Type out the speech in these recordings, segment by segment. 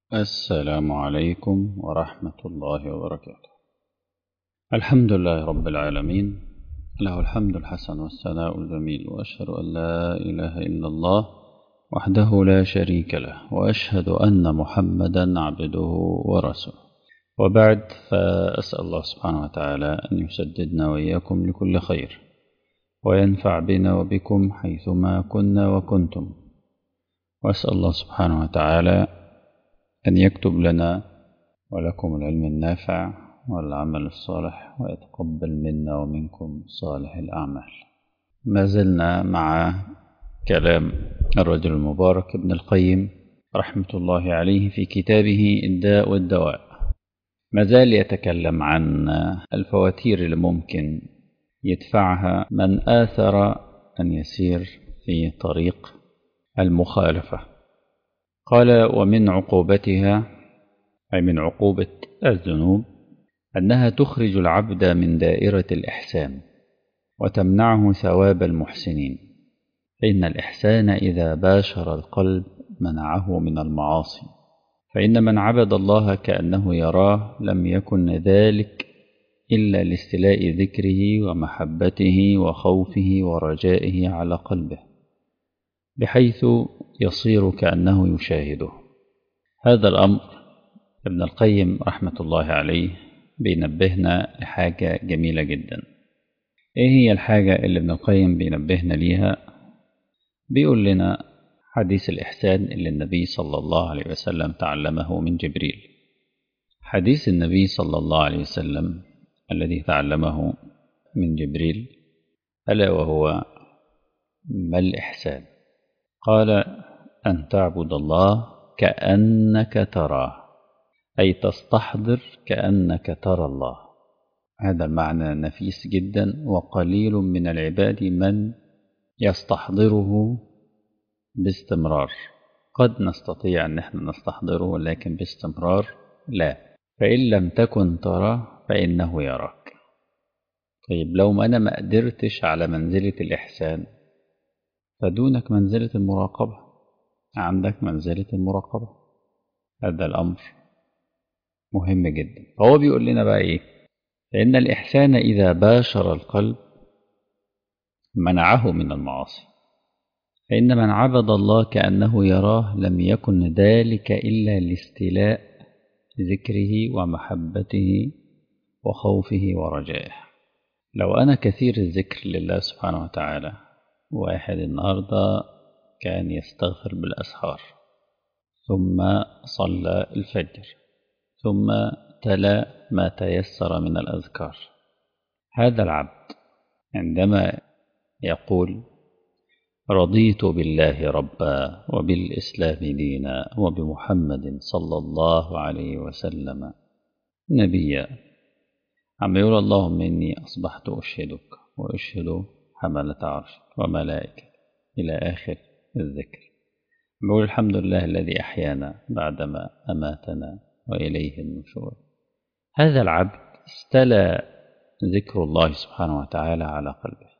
السلام عليكم ورحمة الله وبركاته الحمد لله رب العالمين له الحمد الحسن والثناء الجميل وأشهد أن لا إله إلا الله وحده لا شريك له وأشهد أن محمدا عبده ورسوله وبعد فأسأل الله سبحانه وتعالى أن يسددنا وإياكم لكل خير وينفع بنا وبكم حيثما كنا وكنتم وأسأل الله سبحانه وتعالى أن يكتب لنا ولكم العلم النافع والعمل الصالح ويتقبل منا ومنكم صالح الأعمال ما زلنا مع كلام الرجل المبارك ابن القيم رحمة الله عليه في كتابه الداء والدواء ما زال يتكلم عن الفواتير اللي ممكن يدفعها من آثر أن يسير في طريق المخالفة قال ومن عقوبتها أي من عقوبة الذنوب أنها تخرج العبد من دائرة الإحسان وتمنعه ثواب المحسنين فإن الإحسان إذا باشر القلب منعه من المعاصي فإن من عبد الله كأنه يراه لم يكن ذلك إلا لاستلاء ذكره ومحبته وخوفه ورجائه على قلبه بحيث يصير كأنه يشاهده هذا الأمر ابن القيم رحمة الله عليه بينبهنا لحاجة جميلة جدا ايه هي الحاجة اللي ابن القيم بينبهنا ليها بيقول لنا حديث الإحسان اللي النبي صلى الله عليه وسلم تعلمه من جبريل حديث النبي صلى الله عليه وسلم الذي تعلمه من جبريل ألا وهو ما الإحسان قال أن تعبد الله كأنك تراه أي تستحضر كأنك ترى الله هذا المعنى نفيس جدا وقليل من العباد من يستحضره باستمرار قد نستطيع أن احنا نستحضره لكن باستمرار لا فإن لم تكن تراه فإنه يراك طيب لو أنا ما قدرتش على منزلة الإحسان فدونك منزلة المراقبة عندك منزلة المراقبة هذا الأمر مهم جدا فهو بيقول لنا بقى إيه لأن الإحسان إذا باشر القلب منعه من المعاصي فإن من عبد الله كأنه يراه لم يكن ذلك إلا لاستيلاء ذكره ومحبته وخوفه ورجائه لو أنا كثير الذكر لله سبحانه وتعالى واحد النهاردة كان يستغفر بالأسحار ثم صلى الفجر ثم تلا ما تيسر من الأذكار هذا العبد عندما يقول رضيت بالله ربا وبالإسلام دينا وبمحمد صلى الله عليه وسلم نبيا عم يقول اللهم إني أصبحت أشهدك وأشهد حملة عرش وملائكة إلى آخر الذكر بقول الحمد لله الذي أحيانا بعدما أماتنا وإليه النشور هذا العبد استلى ذكر الله سبحانه وتعالى على قلبه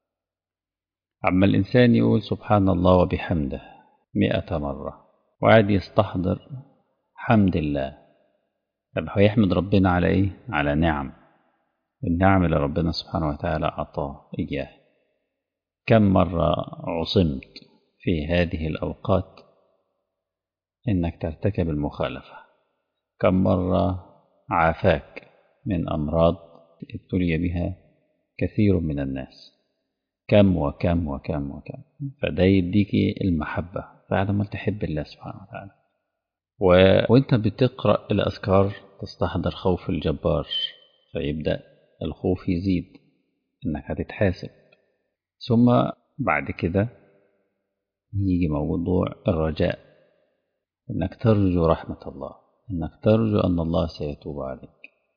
أما الإنسان يقول سبحان الله وبحمده مئة مرة وقاعد يستحضر حمد الله طب هو يحمد ربنا على إيه؟ على نعم النعم اللي ربنا سبحانه وتعالى أعطاه إياه كم مرة عصمت في هذه الأوقات إنك ترتكب المخالفة كم مرة عافاك من أمراض ابتلي بها كثير من الناس كم وكم وكم وكم فده يديك المحبة بعد ما تحب الله سبحانه وتعالى و... وانت بتقرأ الأذكار تستحضر خوف الجبار فيبدأ الخوف يزيد انك هتتحاسب ثم بعد كده يجي موضوع الرجاء انك ترجو رحمة الله انك ترجو ان الله سيتوب عليك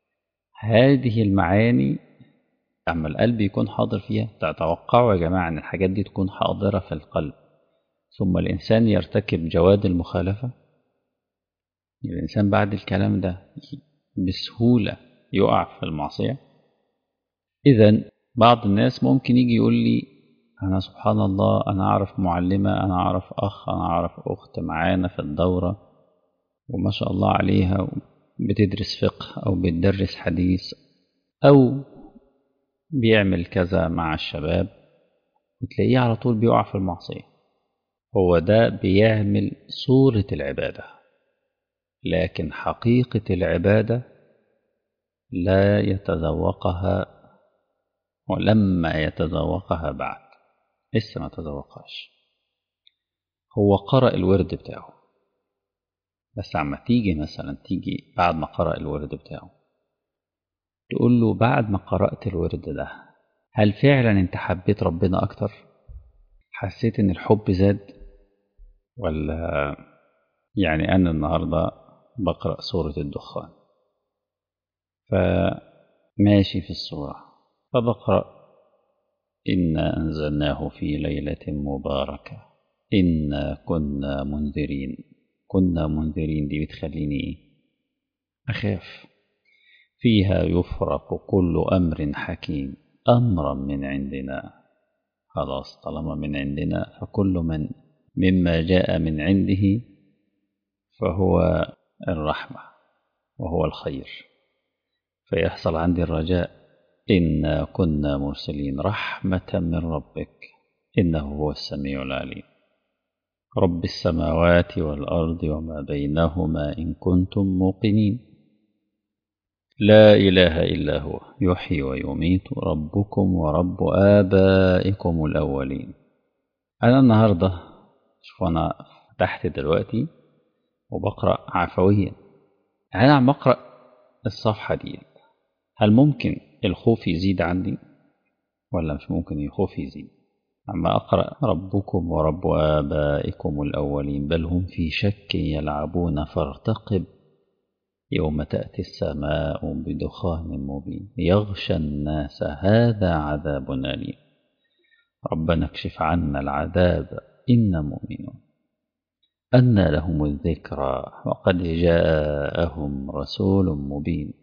هذه المعاني أما القلب يكون حاضر فيها تتوقعوا يا جماعة أن الحاجات دي تكون حاضرة في القلب ثم الإنسان يرتكب جواد المخالفة الإنسان بعد الكلام ده بسهولة يقع في المعصية إذا بعض الناس ممكن يجي يقول لي أنا سبحان الله أنا أعرف معلمة أنا أعرف أخ أنا أعرف أخت معانا في الدورة وما شاء الله عليها بتدرس فقه أو بتدرس حديث أو بيعمل كذا مع الشباب وتلاقيه على طول بيقع في المعصية هو ده بيعمل صورة العبادة لكن حقيقة العبادة لا يتذوقها ولما يتذوقها بعد لسه ما تذوقهاش هو قرأ الورد بتاعه بس عما تيجي مثلا تيجي بعد ما قرأ الورد بتاعه تقول له بعد ما قرأت الورد ده هل فعلا انت حبيت ربنا أكتر حسيت ان الحب زاد ولا يعني أنا النهاردة بقرأ سورة الدخان فماشي في السورة فبقرأ إنا أنزلناه في ليلة مباركة إنا كنا منذرين كنا منذرين دي بتخليني أخاف فيها يفرق كل أمر حكيم أمرا من عندنا خلاص طالما من عندنا فكل من مما جاء من عنده فهو الرحمة وهو الخير فيحصل عندي الرجاء إنا كنا مرسلين رحمة من ربك إنه هو السميع العليم رب السماوات والأرض وما بينهما إن كنتم موقنين لا إله إلا هو يحيي ويميت ربكم ورب آبائكم الأولين أنا النهاردة شوف أنا فتحت دلوقتي وبقرأ عفويا أنا عم بقرأ الصفحة دي هل ممكن الخوف يزيد عندي ولا مش ممكن الخوف يزيد عما أقرأ ربكم ورب آبائكم الأولين بل هم في شك يلعبون فارتقب يوم تأتي السماء بدخان مبين يغشى الناس هذا عذاب أليم ربنا اكشف عنا العذاب إنا مؤمنون أن لهم الذكرى وقد جاءهم رسول مبين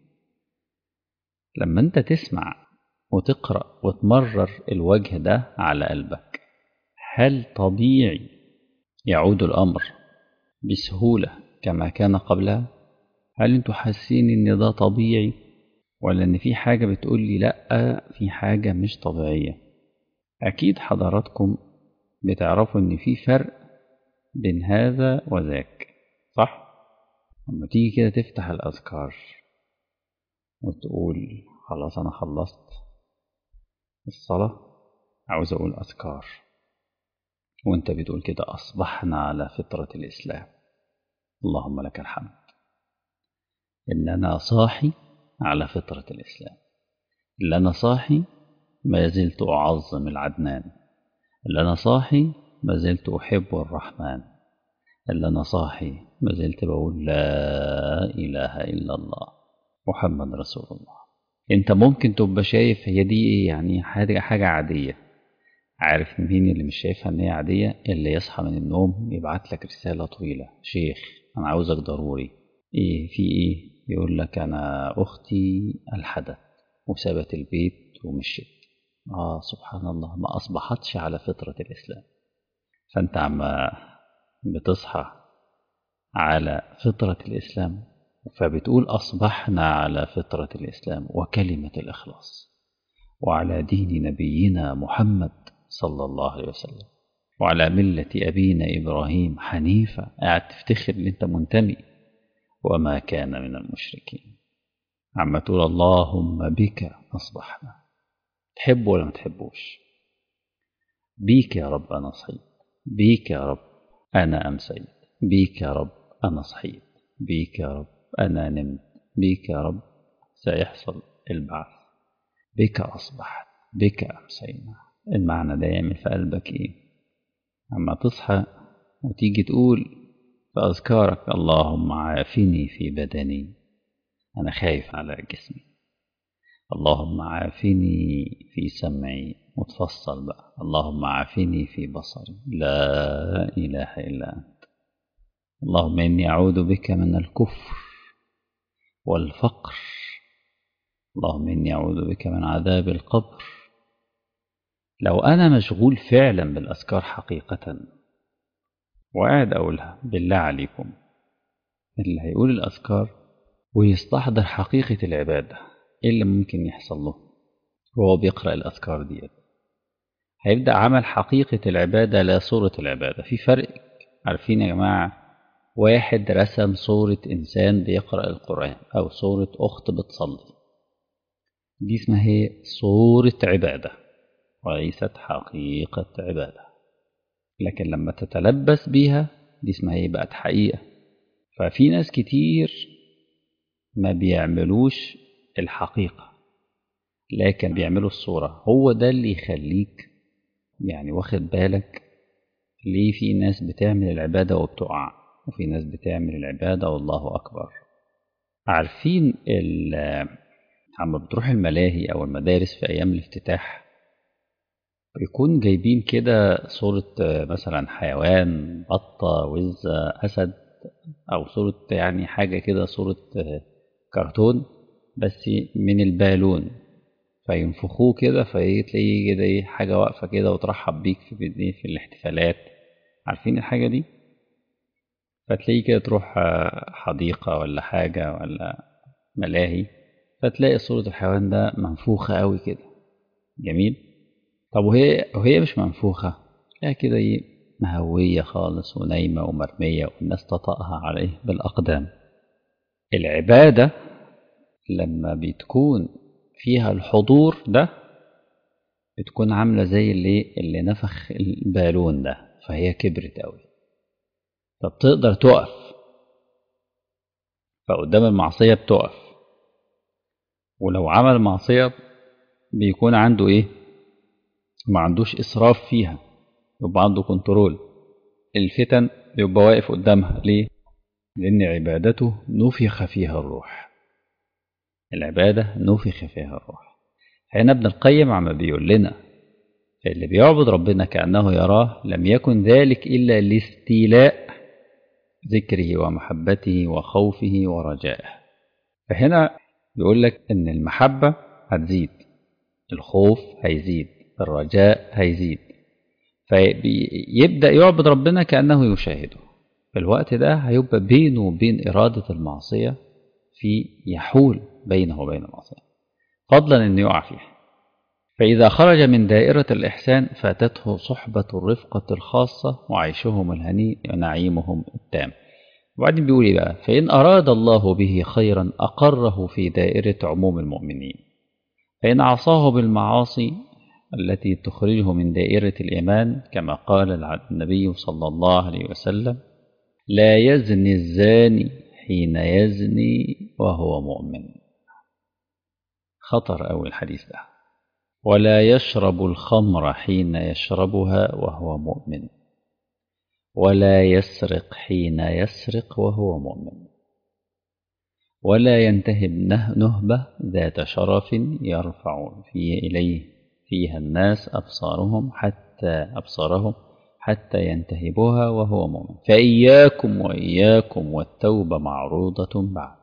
لما أنت تسمع وتقرأ وتمرر الوجه ده على قلبك هل طبيعي يعود الأمر بسهولة كما كان قبلها هل انتوا حاسين ان ده طبيعي ولا ان في حاجة بتقول لي لا في حاجة مش طبيعية اكيد حضراتكم بتعرفوا ان في فرق بين هذا وذاك صح لما تيجي كده تفتح الاذكار وتقول خلاص انا خلصت الصلاة عاوز اقول اذكار وانت بتقول كده اصبحنا على فطرة الاسلام اللهم لك الحمد إن أنا صاحي على فطرة الإسلام اللي أنا صاحي ما زلت أعظم العدنان اللي أنا صاحي ما زلت أحب الرحمن اللي أنا صاحي ما زلت بقول لا إله إلا الله محمد رسول الله أنت ممكن تبقى شايف هي دي يعني حاجة حاجة عادية عارف مين اللي مش شايفها إن هي عادية اللي يصحى من النوم يبعت لك رسالة طويلة شيخ أنا عاوزك ضروري إيه في إيه يقول لك أنا أختي الحدث وسابت البيت ومشيت آه سبحان الله ما أصبحتش على فطرة الإسلام فأنت عم بتصحى على فطرة الإسلام فبتقول أصبحنا على فطرة الإسلام وكلمة الإخلاص وعلى دين نبينا محمد صلى الله عليه وسلم وعلى ملة أبينا إبراهيم حنيفة قاعد تفتخر إن أنت منتمي وما كان من المشركين عم تقول اللهم بك أصبحنا تحب ولا ما تحبوش بيك يا رب أنا صحيت بيك يا رب أنا أمسيت بيك يا رب أنا صحيت بيك يا رب أنا نمت بيك يا رب سيحصل البعث بك أصبحت بك أمسينا المعنى ده يعمل في قلبك إيه أما تصحى وتيجي تقول فأذكارك اللهم عافني في بدني أنا خايف على جسمي اللهم عافني في سمعي متفصل بقى اللهم عافني في بصري لا إله إلا أنت اللهم إني أعوذ بك من الكفر والفقر اللهم إني أعوذ بك من عذاب القبر لو أنا مشغول فعلا بالأذكار حقيقة وقاعد أقولها بالله عليكم اللي هيقول الأذكار ويستحضر حقيقة العبادة إيه اللي ممكن يحصل له وهو بيقرأ الأذكار ديت هيبدأ عمل حقيقة العبادة لا صورة العبادة في فرق عارفين يا جماعة واحد رسم صورة إنسان بيقرأ القرآن أو صورة أخت بتصلي دي اسمها هي صورة عبادة وليست حقيقة عبادة لكن لما تتلبس بيها دي اسمها هي بقت حقيقة ففي ناس كتير ما بيعملوش الحقيقة لكن بيعملوا الصورة هو ده اللي يخليك يعني واخد بالك ليه في ناس بتعمل العبادة وبتقع وفي ناس بتعمل العبادة والله أكبر عارفين عم بتروح الملاهي أو المدارس في أيام الافتتاح بيكون جايبين كده صورة مثلا حيوان بطة وزة أسد أو صورة يعني حاجة كده صورة كرتون بس من البالون فينفخوه كده فتلاقيه كده ايه حاجة واقفة كده وترحب بيك في في الاحتفالات عارفين الحاجة دي فتلاقيه كده تروح حديقة ولا حاجة ولا ملاهي فتلاقي صورة الحيوان ده منفوخة قوي كده جميل طب وهي وهي مش منفوخة لا كده ايه مهوية خالص ونايمة ومرمية والناس تطأها عليه بالأقدام العبادة لما بتكون فيها الحضور ده بتكون عاملة زي اللي اللي نفخ البالون ده فهي كبرت قوي طب تقدر تقف فقدام المعصية بتقف ولو عمل معصية بيكون عنده ايه ما عندوش إسراف فيها يبقى عنده كنترول الفتن يبقى واقف قدامها ليه لأن عبادته نفخ فيها الروح العبادة نفخ فيها الروح هنا ابن القيم عم بيقول لنا اللي بيعبد ربنا كأنه يراه لم يكن ذلك إلا لاستيلاء ذكره ومحبته وخوفه ورجائه فهنا يقول لك إن المحبة هتزيد الخوف هيزيد الرجاء هيزيد فيبدأ يعبد ربنا كأنه يشاهده في الوقت ده هيبقى بينه وبين إرادة المعصية في يحول بينه وبين المعصية فضلا أن يقع فيها فإذا خرج من دائرة الإحسان فاتته صحبة الرفقة الخاصة وعيشهم الهنيء ونعيمهم التام وبعدين بيقول إيه بقى فإن أراد الله به خيرا أقره في دائرة عموم المؤمنين فإن عصاه بالمعاصي التي تخرجه من دائرة الإيمان كما قال النبي صلى الله عليه وسلم لا يزني الزاني حين يزني وهو مؤمن خطر أوي الحديث ده ولا يشرب الخمر حين يشربها وهو مؤمن ولا يسرق حين يسرق وهو مؤمن ولا ينتهب نهبة ذات شرف يرفع في إليه فيها الناس أبصارهم حتى أبصارهم حتى ينتهبوها وهو مؤمن فإياكم وإياكم والتوبة معروضة بعد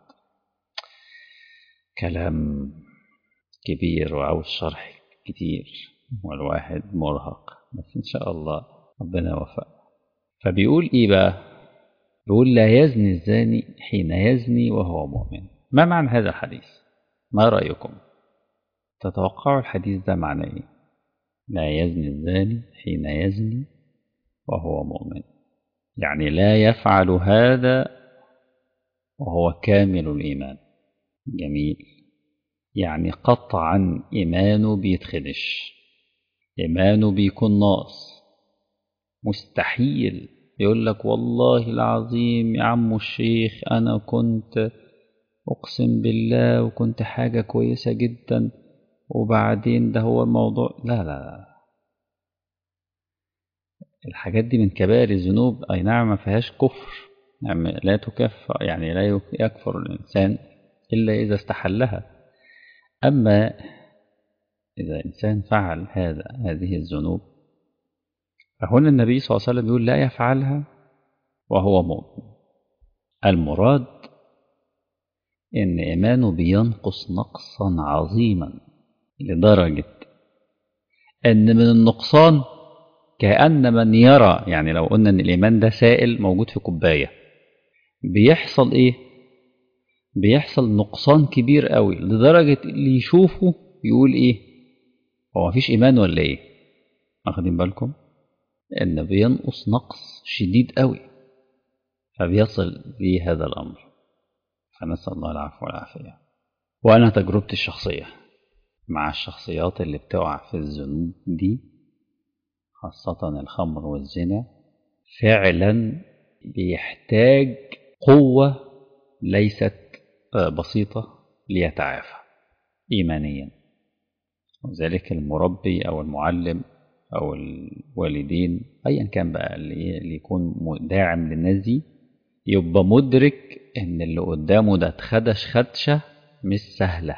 كلام كبير وعاوز شرح كتير والواحد مرهق بس إن شاء الله ربنا يوفق فبيقول إيه بقى بيقول لا يزني الزاني حين يزني وهو مؤمن ما معنى هذا الحديث ما رأيكم تتوقعوا الحديث ده معنى إيه لا يزني الزاني حين يزني وهو مؤمن يعني لا يفعل هذا وهو كامل الإيمان جميل يعني قطعا إيمانه بيتخدش إيمانه بيكون ناقص مستحيل يقول لك والله العظيم يا عم الشيخ أنا كنت أقسم بالله وكنت حاجة كويسة جدا وبعدين ده هو الموضوع لا لا لا الحاجات دي من كبائر الذنوب أي نعم ما فيهاش كفر يعني لا تكفر يعني لا يكفر الإنسان إلا إذا استحلها أما إذا إنسان فعل هذا هذه الذنوب فهنا النبي صلى الله عليه وسلم يقول لا يفعلها وهو مؤمن المراد إن إيمانه بينقص نقصا عظيما لدرجة أن من النقصان كأن من يرى يعني لو قلنا أن الإيمان ده سائل موجود في كوباية بيحصل ايه بيحصل نقصان كبير قوي لدرجة اللي يشوفه يقول ايه هو مفيش ايمان ولا ايه واخدين بالكم ان بينقص نقص شديد قوي فبيصل بيه هذا الامر فنسأل الله العفو والعافية وانا تجربتي الشخصية مع الشخصيات اللي بتقع في الذنوب دي خاصة الخمر والزنا فعلا بيحتاج قوة ليست بسيطة ليتعافى إيمانيا وذلك المربي أو المعلم أو الوالدين أيا كان بقى اللي يكون داعم للناس دي يبقى مدرك إن اللي قدامه ده اتخدش خدشة مش سهلة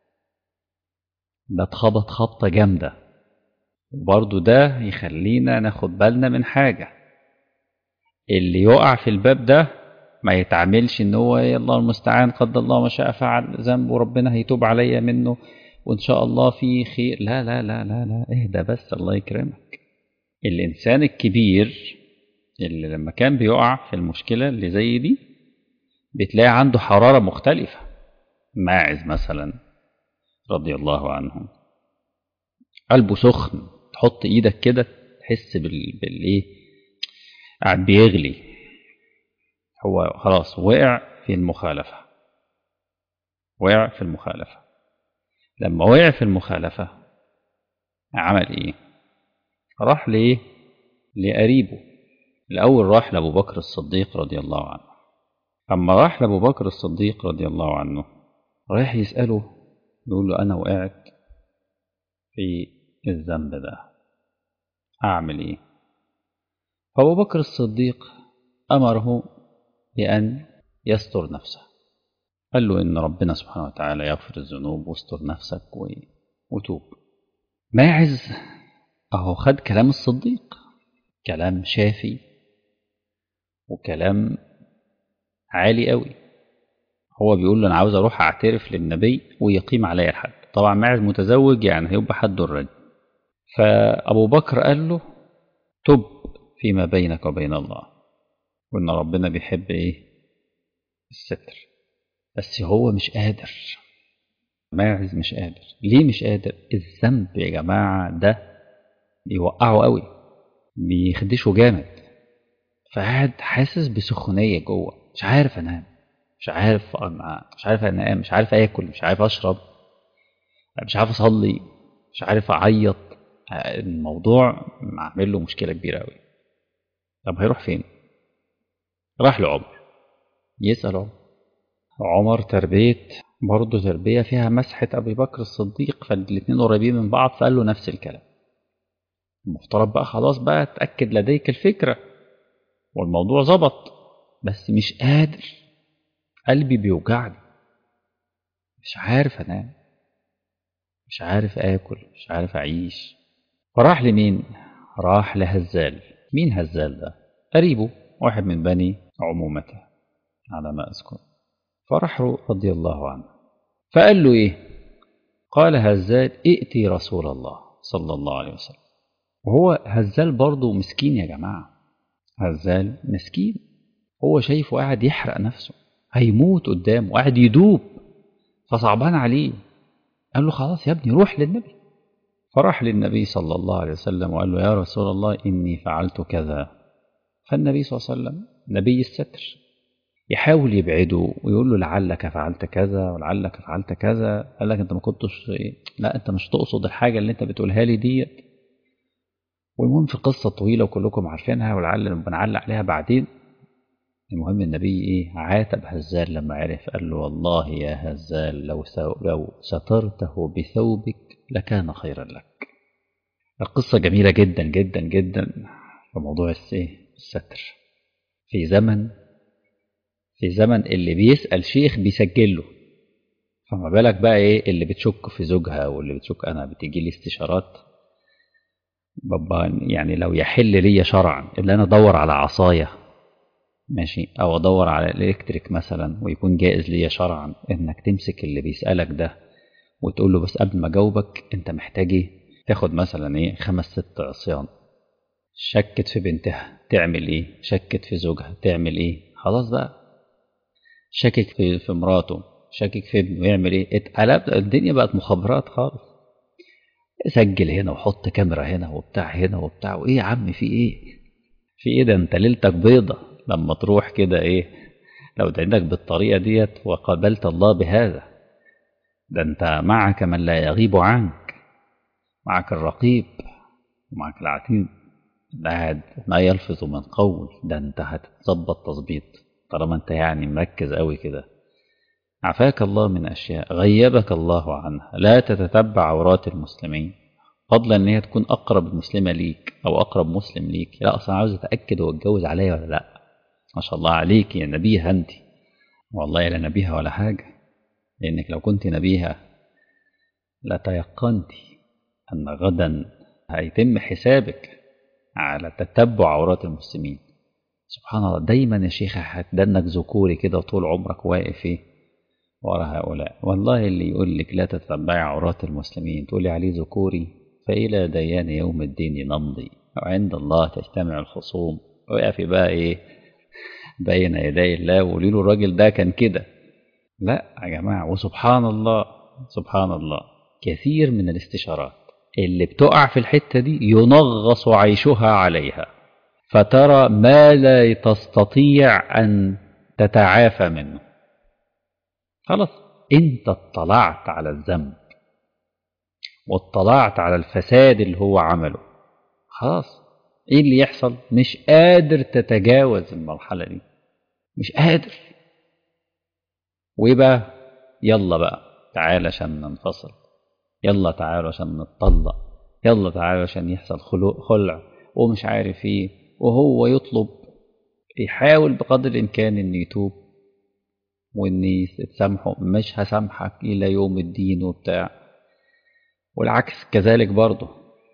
ده اتخبط خبطة جامدة وبرضه ده يخلينا ناخد بالنا من حاجة اللي يقع في الباب ده ما يتعاملش ان هو يا الله المستعان قد الله ما شاء فعل ذنب وربنا هيتوب عليا منه وان شاء الله في خير لا لا لا لا لا اهدى بس الله يكرمك الانسان الكبير اللي لما كان بيقع في المشكلة اللي زي دي بتلاقي عنده حرارة مختلفة ماعز مثلا رضي الله عنه قلبه سخن تحط ايدك كده تحس بال... بالايه قاعد بيغلي هو خلاص وقع في المخالفة وقع في المخالفة لما وقع في المخالفة عمل ايه راح ليه لقريبه الأول راح لأبو بكر الصديق رضي الله عنه أما راح لأبو بكر الصديق رضي الله عنه رايح يسأله يقول له أنا وقعت في الذنب ده أعمل إيه فأبو بكر الصديق أمره بأن يستر نفسه قال له إن ربنا سبحانه وتعالى يغفر الذنوب واستر نفسك وتوب ماعز أهو خد كلام الصديق كلام شافي وكلام عالي قوي هو بيقول له أنا عاوز أروح أعترف للنبي ويقيم عليا الحد طبعا ماعز متزوج يعني هيبقى حد الرجل فأبو بكر قال له تب فيما بينك وبين الله وإن ربنا بيحب إيه الستر بس هو مش قادر ماعز مش قادر ليه مش قادر الذنب يا جماعة ده بيوقعه قوي بيخدشه جامد فقاعد حاسس بسخونية جوه مش عارف انام مش عارف مش عارف انام مش عارف اكل مش عارف اشرب مش عارف اصلي مش عارف اعيط الموضوع عامل له مشكلة كبيرة قوي طب هيروح فين راح لعمر يسأل عمر عمر تربية برضه تربية فيها مسحة أبي بكر الصديق فالاتنين قريبين من بعض فقال له نفس الكلام المفترض بقى خلاص بقى تأكد لديك الفكرة والموضوع ظبط بس مش قادر قلبي بيوجعني مش عارف أنام مش عارف آكل مش عارف أعيش فراح لمين؟ راح لهزال مين هزال ده؟ قريبه واحد من بني عمومته على ما أذكر فراح رضي الله عنه فقال له إيه؟ قال هزال ائتي رسول الله صلى الله عليه وسلم وهو هزال برضه مسكين يا جماعة هزال مسكين هو شايفه قاعد يحرق نفسه هيموت قدامه قاعد يدوب فصعبان عليه قال له خلاص يا ابني روح للنبي فراح للنبي صلى الله عليه وسلم وقال له يا رسول الله إني فعلت كذا فالنبي صلى الله عليه وسلم نبي الستر يحاول يبعده ويقول له لعلك فعلت كذا ولعلك فعلت كذا قال لك انت ما كنتش لا انت مش تقصد الحاجه اللي انت بتقولها لي ديت والمهم في قصه طويله وكلكم عارفينها ولعل بنعلق عليها بعدين المهم النبي ايه عاتب هزال لما عرف قال له والله يا هزال لو لو سترته بثوبك لكان خيرا لك القصة جميلة جدا جدا جدا في موضوع الستر في زمن في زمن اللي بيسأل شيخ بيسجل له فما بالك بقى ايه اللي بتشك في زوجها واللي بتشك انا بتيجي لي استشارات بابا يعني لو يحل لي شرعا اللي انا ادور على عصايه ماشي او ادور على الالكتريك مثلا ويكون جائز ليا شرعا انك تمسك اللي بيسالك ده وتقول له بس قبل ما اجاوبك انت محتاج ايه تاخد مثلا ايه خمس ست عصيان شكت في بنتها تعمل ايه شكت في زوجها تعمل ايه خلاص بقى شاكك في في مراته شاكك في ابنه يعمل ايه اتقلبت الدنيا بقت مخابرات خالص سجل هنا وحط كاميرا هنا وبتاع هنا وبتاع وايه يا عم في ايه في ايه ده انت ليلتك بيضة لما تروح كده ايه لو تعينك بالطريقة ديت وقابلت الله بهذا ده انت معك من لا يغيب عنك معك الرقيب ومعك العتيد قاعد ما يلفظ من قول ده انت هتتظبط تظبيط طالما انت يعني مركز قوي كده عفاك الله من أشياء غيبك الله عنها لا تتتبع عورات المسلمين فضلا ان هي تكون اقرب مسلمه ليك او اقرب مسلم ليك لا اصلا عاوز اتاكد هو اتجوز عليا ولا لا ما شاء الله عليك يا نبيها انت والله لا نبيها ولا حاجه لانك لو كنت نبيها لتيقنت ان غدا هيتم حسابك على تتبع عورات المسلمين سبحان الله دايما يا شيخ هتدنك ذكوري كده طول عمرك واقف ايه ورا هؤلاء والله اللي يقول لك لا تتبعي عورات المسلمين تقولي عليه ذكوري فإلى ديان يوم الدين نمضي وعند الله تجتمع الخصوم ويقفي بقى ايه بين يدي الله وقولي له الراجل ده كان كده لا يا جماعة وسبحان الله سبحان الله كثير من الاستشارات اللي بتقع في الحتة دي ينغص عيشها عليها فترى ما لا تستطيع أن تتعافى منه خلاص انت اطلعت على الذنب واطلعت على الفساد اللي هو عمله خلاص ايه اللي يحصل مش قادر تتجاوز المرحلة دي مش قادر ويبقى يلا بقى تعال عشان ننفصل يلا تعال عشان نتطلق يلا تعال عشان يحصل خلع ومش عارف ايه وهو يطلب يحاول بقدر الامكان انه يتوب واني تسامحه مش هسامحك الى يوم الدين وبتاع والعكس كذلك برضه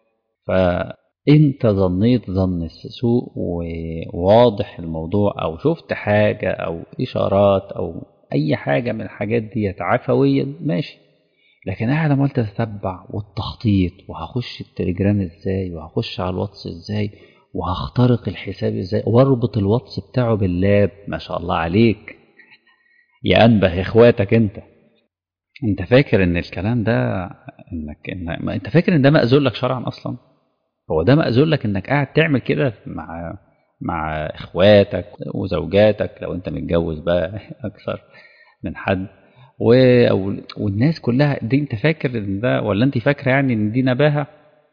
فانت ظنيت ظن سوء وواضح الموضوع او شفت حاجه او اشارات او اي حاجه من الحاجات دي عفويا ماشي لكن قاعد عمال تتبع والتخطيط وهخش التليجرام ازاي وهخش على الواتس ازاي وهخترق الحساب ازاي واربط الواتس بتاعه باللاب ما شاء الله عليك يا انبه اخواتك انت انت فاكر ان الكلام ده انك إن ما انت فاكر ان ده مأذون لك شرعا اصلا هو ده مأذون لك انك قاعد تعمل كده مع مع اخواتك وزوجاتك لو انت متجوز بقى اكثر من حد و... والناس كلها دي انت فاكر ان ده ولا انت فاكره يعني ان دي نباهه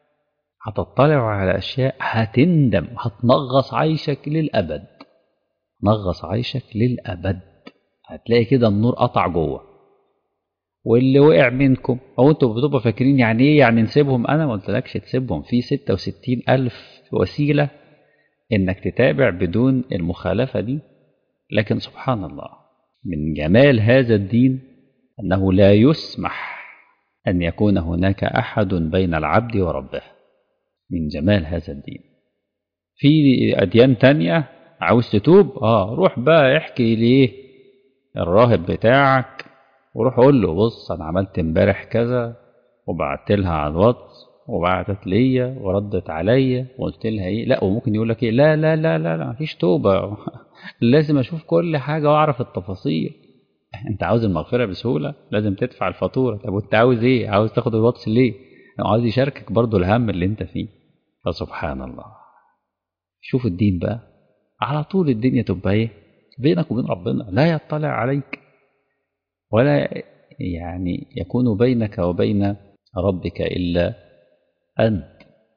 هتطلع على اشياء هتندم هتنغص عيشك للابد نغص عيشك للابد هتلاقي كده النور قطع جوه واللي وقع منكم او انتوا بتبقوا فاكرين يعني ايه يعني نسيبهم انا ما قلتلكش تسيبهم في 66 الف وسيله انك تتابع بدون المخالفه دي لكن سبحان الله من جمال هذا الدين انه لا يسمح ان يكون هناك احد بين العبد وربه من جمال هذا الدين في اديان تانية عاوز تتوب اه روح بقى احكي ليه الراهب بتاعك وروح قول له بص انا عملت امبارح كذا وبعت لها على الواتس وبعتت ليا وردت عليا وقلت لها ايه لا وممكن يقول لك ايه لا لا لا لا, لا مفيش توبه لازم اشوف كل حاجه واعرف التفاصيل انت عاوز المغفره بسهوله لازم تدفع الفاتوره طب وانت عاوز ايه عاوز تاخد الواتس ليه عاوز يشاركك برضو الهم اللي انت فيه فسبحان الله شوف الدين بقى على طول الدنيا تبقى ايه بينك وبين ربنا لا يطلع عليك ولا يعني يكون بينك وبين ربك إلا أنت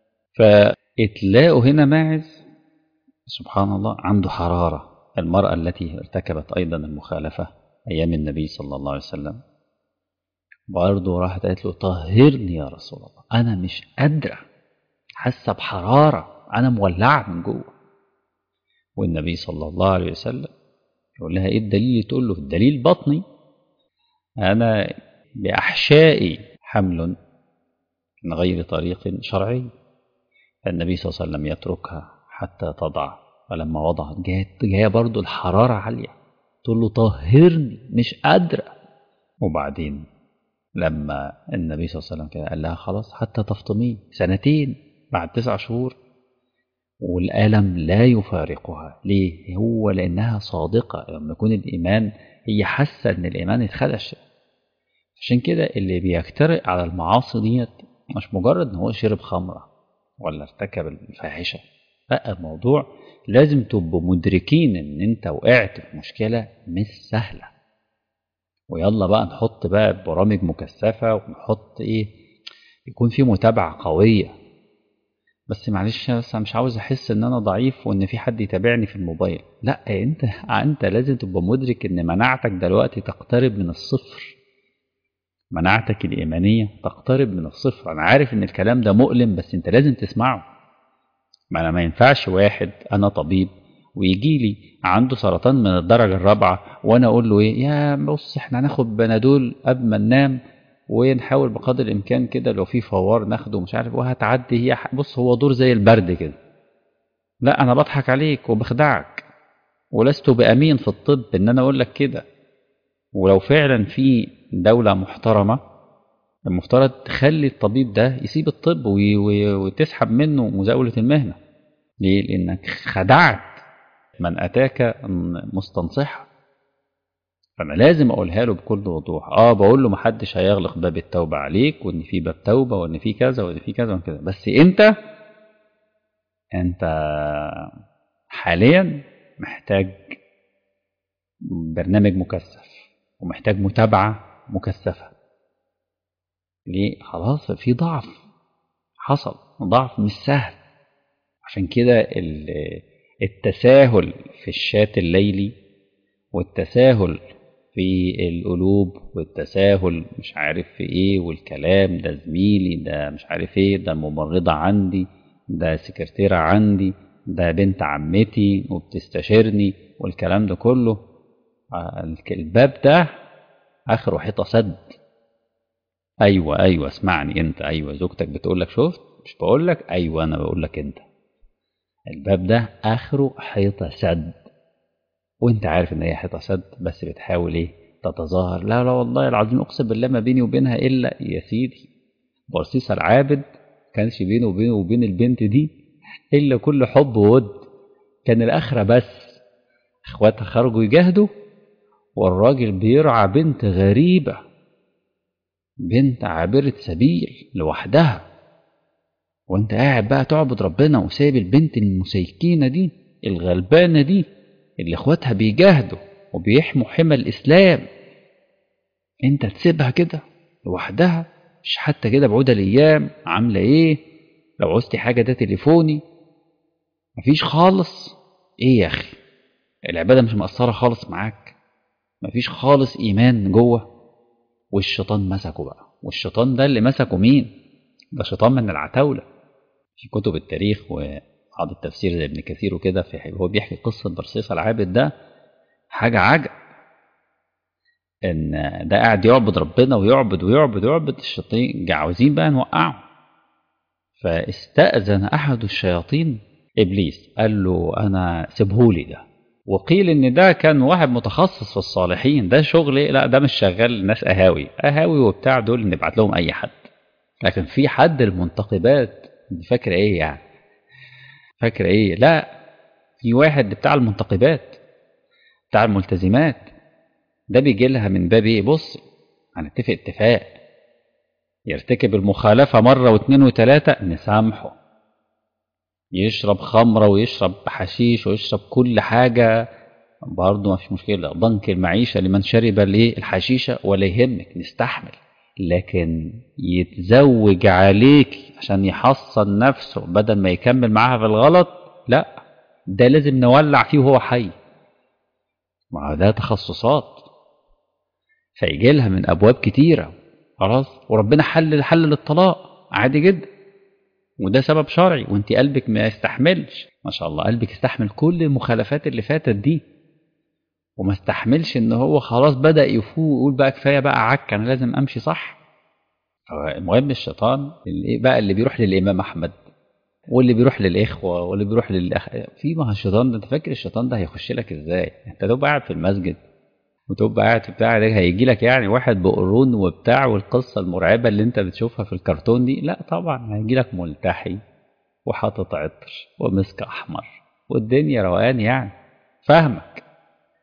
فإتلاء هنا ماعز سبحان الله عنده حرارة المرأة التي ارتكبت أيضا المخالفة أيام النبي صلى الله عليه وسلم برضه راحت قالت له طهرني يا رسول الله أنا مش قادرة حاسة بحرارة أنا مولعة من جوه والنبي صلى الله عليه وسلم يقول لها إيه الدليل تقول له الدليل بطني أنا بأحشائي حمل من غير طريق شرعي فالنبي صلى الله عليه وسلم يتركها حتى تضع فلما وضعت جاءت جايه برضه الحرارة عالية تقول له طهرني مش قادرة وبعدين لما النبي صلى الله عليه وسلم كده قال لها خلاص حتى تفطمي سنتين بعد تسع شهور والألم لا يفارقها ليه؟ هو لأنها صادقة لما يكون الإيمان هي حاسة إن الإيمان اتخدش عشان كده اللي بيجترئ على المعاصي ديت مش مجرد إن هو شرب خمرة ولا ارتكب الفاحشة لا الموضوع لازم تبقوا مدركين إن أنت وقعت في مشكلة مش سهلة ويلا بقى نحط بقى برامج مكثفة ونحط إيه يكون في متابعة قوية بس معلش بس أنا مش عاوز احس ان انا ضعيف وان في حد يتابعني في الموبايل لا انت انت لازم تبقى مدرك ان مناعتك دلوقتي تقترب من الصفر مناعتك الايمانيه تقترب من الصفر انا عارف ان الكلام ده مؤلم بس انت لازم تسمعه ما انا ما ينفعش واحد انا طبيب ويجي لي عنده سرطان من الدرجه الرابعه وانا اقول له ايه يا بص احنا هناخد بنادول قبل ما ننام ونحاول بقدر الامكان كده لو في فوار ناخده مش عارف وهتعدي هي بص هو دور زي البرد كده لا انا بضحك عليك وبخدعك ولست بامين في الطب ان انا اقول لك كده ولو فعلا في دوله محترمه المفترض تخلي الطبيب ده يسيب الطب وتسحب منه مزاوله المهنه ليه لانك خدعت من اتاك مستنصحا فانا لازم اقولها له بكل وضوح اه بقول له محدش هيغلق باب التوبه عليك وان في باب توبه وان في كذا وان في كذا وان كذا بس انت انت حاليا محتاج برنامج مكثف ومحتاج متابعه مكثفه ليه خلاص في ضعف حصل ضعف مش سهل عشان كده التساهل في الشات الليلي والتساهل في القلوب والتساهل مش عارف في ايه والكلام ده زميلي ده مش عارف ايه ده ممرضة عندي ده سكرتيرة عندي ده بنت عمتي وبتستشيرني والكلام ده كله الباب ده اخره حيطة سد ايوه ايوه اسمعني انت ايوه زوجتك بتقول لك شفت مش بقول لك ايوه انا بقول لك انت الباب ده اخره حيطة سد وانت عارف ان هي حيطه سد بس بتحاول ايه تتظاهر لا لا والله العظيم اقسم بالله ما بيني وبينها الا يا سيدي برصيص العابد كانش بينه وبينه وبين البنت دي الا كل حب وود كان الاخره بس اخواتها خرجوا يجاهدوا والراجل بيرعى بنت غريبه بنت عابره سبيل لوحدها وانت قاعد بقى تعبد ربنا وسايب البنت المسيكينه دي الغلبانه دي اللي اخواتها بيجاهدوا وبيحموا حمى الاسلام انت تسيبها كده لوحدها مش حتى كده بعود الايام عامله ايه لو عوزتي حاجه ده تليفوني مفيش خالص ايه يا اخي العباده مش مقصره خالص معاك مفيش خالص ايمان جوه والشيطان مسكه بقى والشيطان ده اللي مسكه مين ده شيطان من العتاوله في كتب التاريخ و بعض التفسير زي ابن كثير وكده في هو بيحكي قصة برصيص العابد ده حاجة عجب إن ده قاعد يعبد ربنا ويعبد ويعبد ويعبد الشياطين عاوزين بقى نوقعه فاستأذن أحد الشياطين إبليس قال له أنا سيبهولي ده وقيل إن ده كان واحد متخصص في الصالحين ده شغل لا ده مش شغال ناس أهاوي أهاوي وبتاع دول نبعت لهم أي حد لكن في حد المنتقبات فاكر إيه يعني فاكر ايه لا في واحد بتاع المنتقبات بتاع الملتزمات ده بيجي لها من باب ايه بص هنتفق اتفاق يرتكب المخالفة مرة واثنين وثلاثة نسامحه يشرب خمرة ويشرب حشيش ويشرب كل حاجة برضه ما فيش مشكلة ضنك المعيشة لمن شرب الايه الحشيشة ولا يهمك نستحمل لكن يتزوج عليك عشان يحصن نفسه بدل ما يكمل معاها في الغلط لا ده لازم نولع فيه وهو حي ما ده تخصصات فيجي لها من ابواب كتيره خلاص وربنا حل حل للطلاق عادي جدا وده سبب شرعي وانت قلبك ما يستحملش ما شاء الله قلبك يستحمل كل المخالفات اللي فاتت دي وما استحملش ان هو خلاص بدا يفوق ويقول بقى كفايه بقى عك انا لازم امشي صح المهم الشيطان اللي بقى اللي بيروح للامام احمد واللي بيروح للاخوه واللي بيروح للاخ في ما الشيطان ده انت فاكر الشيطان ده هيخش لك ازاي انت تبقى قاعد في المسجد وتبقى قاعد في بتاع ده هيجي لك يعني واحد بقرون وبتاع والقصه المرعبه اللي انت بتشوفها في الكرتون دي لا طبعا هيجي لك ملتحي وحاطط عطر ومسك احمر والدنيا روقان يعني فاهمك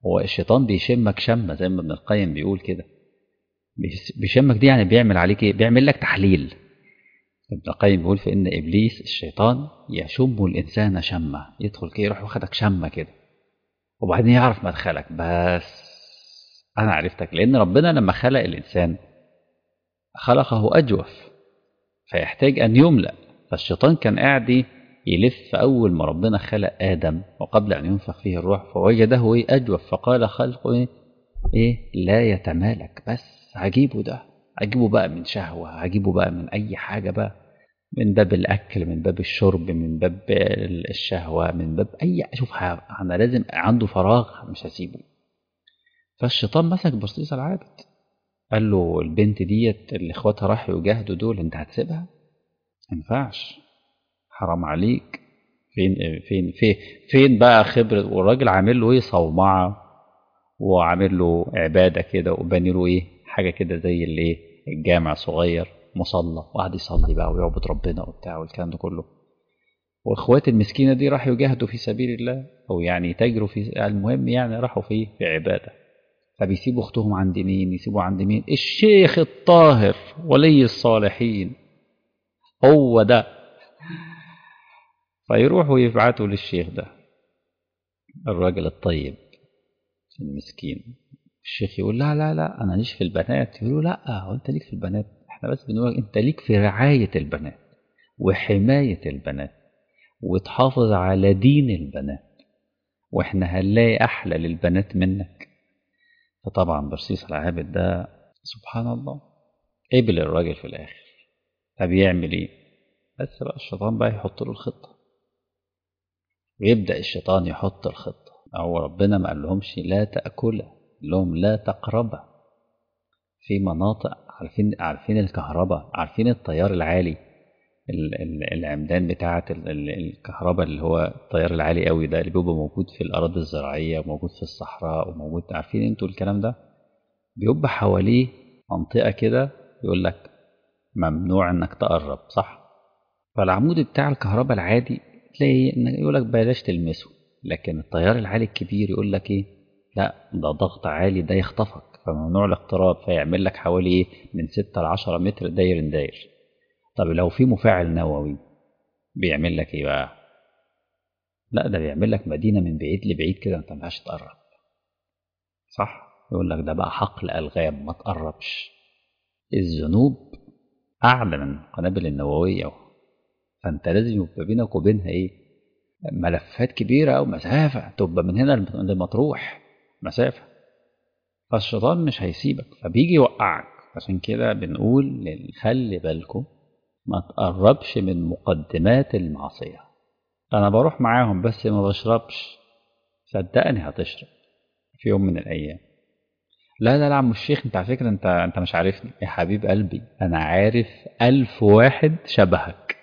هو الشيطان بيشمك شمة زي ما ابن القيم بيقول كده بيشمك دي يعني بيعمل عليك ايه بيعمل لك تحليل ابن القيم بيقول في ان ابليس الشيطان يشم الانسان شمه يدخل كده يروح واخدك شمه كده وبعدين يعرف مدخلك بس انا عرفتك لان ربنا لما خلق الانسان خلقه اجوف فيحتاج ان يملا فالشيطان كان قاعد يلف اول ما ربنا خلق ادم وقبل ان ينفخ فيه الروح فوجده ايه اجوف فقال خلقه ايه, إيه لا يتمالك بس عجيبه ده هجيبه بقى من شهوة هجيبه بقى من أي حاجة بقى من باب الأكل من باب الشرب من باب الشهوة من باب أي شوف أنا لازم عنده فراغ مش هسيبه فالشيطان مسك برصيص العابد قال له البنت ديت اللي اخواتها راحوا يجاهدوا دول انت هتسيبها ما ينفعش حرام عليك فين فين فين فين بقى خبرة والراجل عامل له ايه صومعة وعامل له عبادة كده وباني له ايه حاجه كده زي الايه الجامع صغير مصلى وقعد يصلي بقى ويعبد ربنا وبتاع والكلام ده كله واخوات المسكينه دي راحوا يجاهدوا في سبيل الله او يعني يتاجروا في المهم يعني راحوا في في عباده فبيسيبوا اختهم عند مين يسيبوا عند مين الشيخ الطاهر ولي الصالحين هو ده فيروحوا يبعتوا للشيخ ده الراجل الطيب المسكين الشيخ يقول لا لا لا انا ليش في البنات يقول له لا هو انت ليك في البنات احنا بس بنقول انت ليك في رعايه البنات وحمايه البنات وتحافظ على دين البنات واحنا هنلاقي احلى للبنات منك فطبعا برصيص العابد ده سبحان الله قبل الراجل في الاخر طب يعمل ايه بس بقى الشيطان بقى يحط له الخطه ويبدا الشيطان يحط الخطه او ربنا ما قال لهمش لا تاكله لهم لا تقربا في مناطق عارفين عارفين الكهرباء عارفين التيار العالي العمدان بتاعة الكهرباء اللي هو التيار العالي قوي ده اللي بيبقى موجود في الأراضي الزراعية وموجود في الصحراء وموجود عارفين انتوا الكلام ده بيبقى حواليه منطقة كده يقول لك ممنوع انك تقرب صح فالعمود بتاع الكهرباء العادي تلاقي يقول لك بلاش تلمسه لكن التيار العالي الكبير يقول لك ايه لا ده ضغط عالي ده يخطفك فممنوع الاقتراب فيعمل لك حوالي ايه من 6 ل 10 متر داير داير طب لو في مفاعل نووي بيعمل لك ايه بقى لا ده بيعمل لك مدينه من بعيد لبعيد كده انت ما ينفعش تقرب صح يقول لك ده بقى حقل الغام ما تقربش الذنوب اعلى من القنابل النوويه فانت لازم يبقى بينك وبينها ايه ملفات كبيره او مسافه تبقى من هنا لمطروح مسافه فالشيطان مش هيسيبك فبيجي يوقعك عشان كده بنقول خلي بالكم ما تقربش من مقدمات المعصية أنا بروح معاهم بس ما بشربش صدقني هتشرب في يوم من الأيام لا لا لا عم الشيخ انت على فكرة انت انت مش عارفني يا حبيب قلبي انا عارف ألف واحد شبهك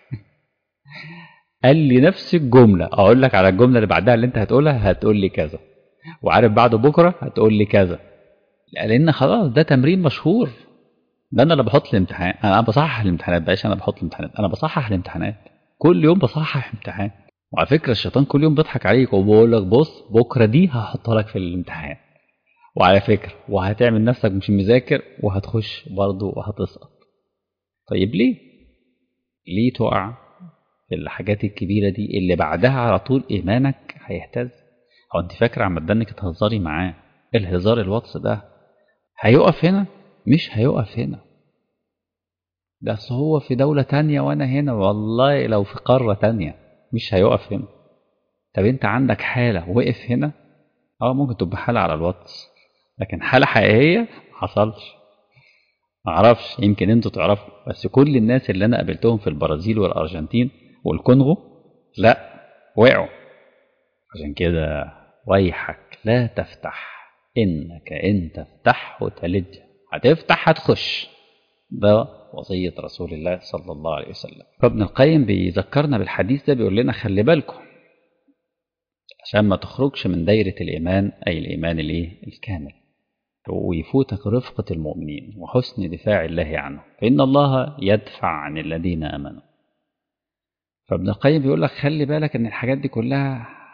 قال لي نفس الجملة اقول لك على الجملة اللي بعدها اللي انت هتقولها هتقول لي كذا وعارف بعد بكرة هتقول لي كذا لان خلاص ده تمرين مشهور ده انا اللي بحط الامتحان انا بصحح الامتحانات بقاش انا بحط الامتحانات انا بصحح الامتحانات كل يوم بصحح امتحان وعلى فكره الشيطان كل يوم بيضحك عليك وبيقول لك بص بكره دي هحطها لك في الامتحان وعلى فكره وهتعمل نفسك مش مذاكر وهتخش برضه وهتسقط طيب ليه ليه تقع في الحاجات الكبيره دي اللي بعدها على طول ايمانك هيهتز هو انت فاكره عم انك تهزري معاه الهزار الواتس ده هيقف هنا مش هيقف هنا ده أصل هو في دولة تانية وأنا هنا والله لو في قارة تانية مش هيقف هنا طب أنت عندك حالة وقف هنا أه ممكن تبقى حالة على الواتس لكن حالة حقيقية محصلش معرفش يمكن انتوا تعرفوا بس كل الناس اللي أنا قابلتهم في البرازيل والأرجنتين والكونغو لا وقعوا عشان كده ويحك لا تفتح إنك إن تفتحه تلج هتفتح هتخش ده وصية رسول الله صلى الله عليه وسلم فابن القيم بيذكرنا بالحديث ده بيقول لنا خلي بالكم عشان ما تخرجش من دايرة الإيمان أي الإيمان الإيه الكامل ويفوتك رفقة المؤمنين وحسن دفاع الله عنه فإن الله يدفع عن الذين آمنوا فابن القيم بيقول لك خلي بالك إن الحاجات دي كلها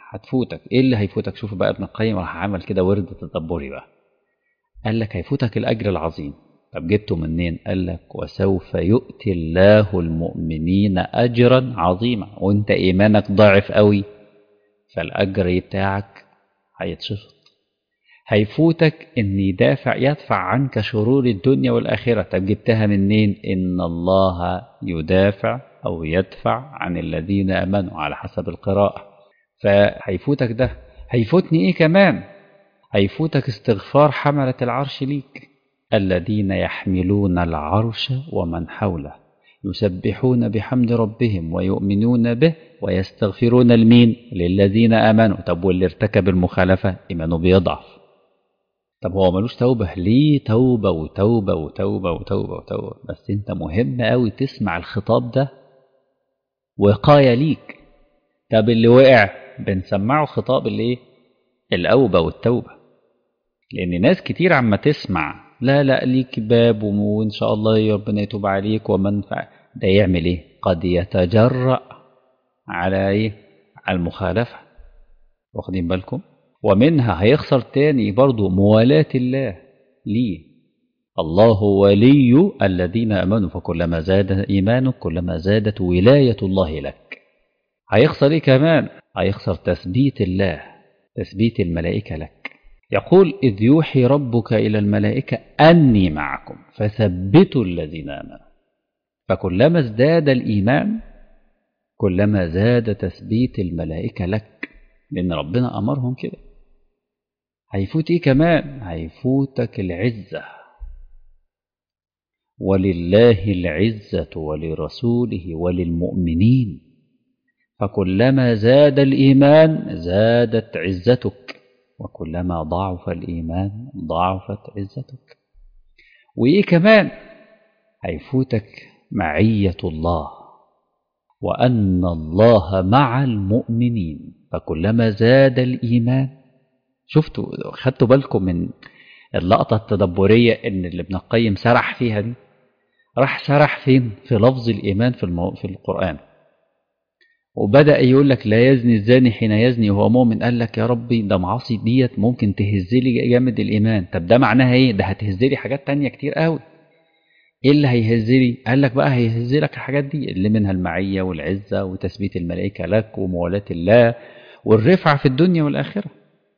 هتفوتك ايه اللي هيفوتك شوف بقى ابن القيم راح عمل كده ورد تدبري بقى قال لك هيفوتك الاجر العظيم طب جبته منين قال لك وسوف يؤتي الله المؤمنين اجرا عظيما وانت ايمانك ضعف قوي فالاجر بتاعك هيتشفط هيفوتك ان يدافع يدفع عنك شرور الدنيا والاخره طب جبتها منين ان الله يدافع او يدفع عن الذين امنوا على حسب القراءه فهيفوتك ده هيفوتني ايه كمان هيفوتك استغفار حمله العرش ليك الذين يحملون العرش ومن حوله يسبحون بحمد ربهم ويؤمنون به ويستغفرون المين للذين امنوا طب واللي ارتكب المخالفه ايمانه بيضعف طب هو ملوش توبة ليه توبة وتوبة وتوبة وتوبة وتوبة بس انت مهم قوي تسمع الخطاب ده وقاية ليك طب اللي وقع بنسمعه خطاب الايه الأوبة والتوبة لأن ناس كتير عما تسمع لا لا ليك باب وإن شاء الله ربنا يتوب عليك ومن فعل ده يعمل إيه؟ قد يتجرأ على إيه؟ على المخالفة واخدين بالكم؟ ومنها هيخسر تاني برضو موالاة الله ليه الله ولي الذين امنوا فكلما زاد ايمانك كلما زادت ولايه الله لك هيخسر ايه كمان هيخسر تثبيت الله تثبيت الملائكه لك يقول اذ يوحي ربك الى الملائكه اني معكم فثبتوا الذين امنوا فكلما ازداد الايمان كلما زاد تثبيت الملائكه لك لان ربنا امرهم كده هيفوت ايه كمان هيفوتك العزه ولله العزه ولرسوله وللمؤمنين فكلما زاد الايمان زادت عزتك وكلما ضعف الايمان ضعفت عزتك وايه كمان هيفوتك معيه الله وان الله مع المؤمنين فكلما زاد الايمان شفتوا خدتوا بالكم من اللقطة التدبرية إن اللي ابن القيم سرح فيها دي راح سرح فين في لفظ الإيمان في, المو... في القرآن وبدأ يقول لك لا يزني الزاني حين يزني وهو مؤمن قال لك يا ربي ده معاصي ديت ممكن تهز لي جامد الإيمان طب ده معناها إيه ده هتهز لي حاجات تانية كتير قوي ايه اللي هيهز لي قال لك بقى هيهز لك الحاجات دي اللي منها المعية والعزة وتثبيت الملائكة لك وموالاة الله والرفعة في الدنيا والآخرة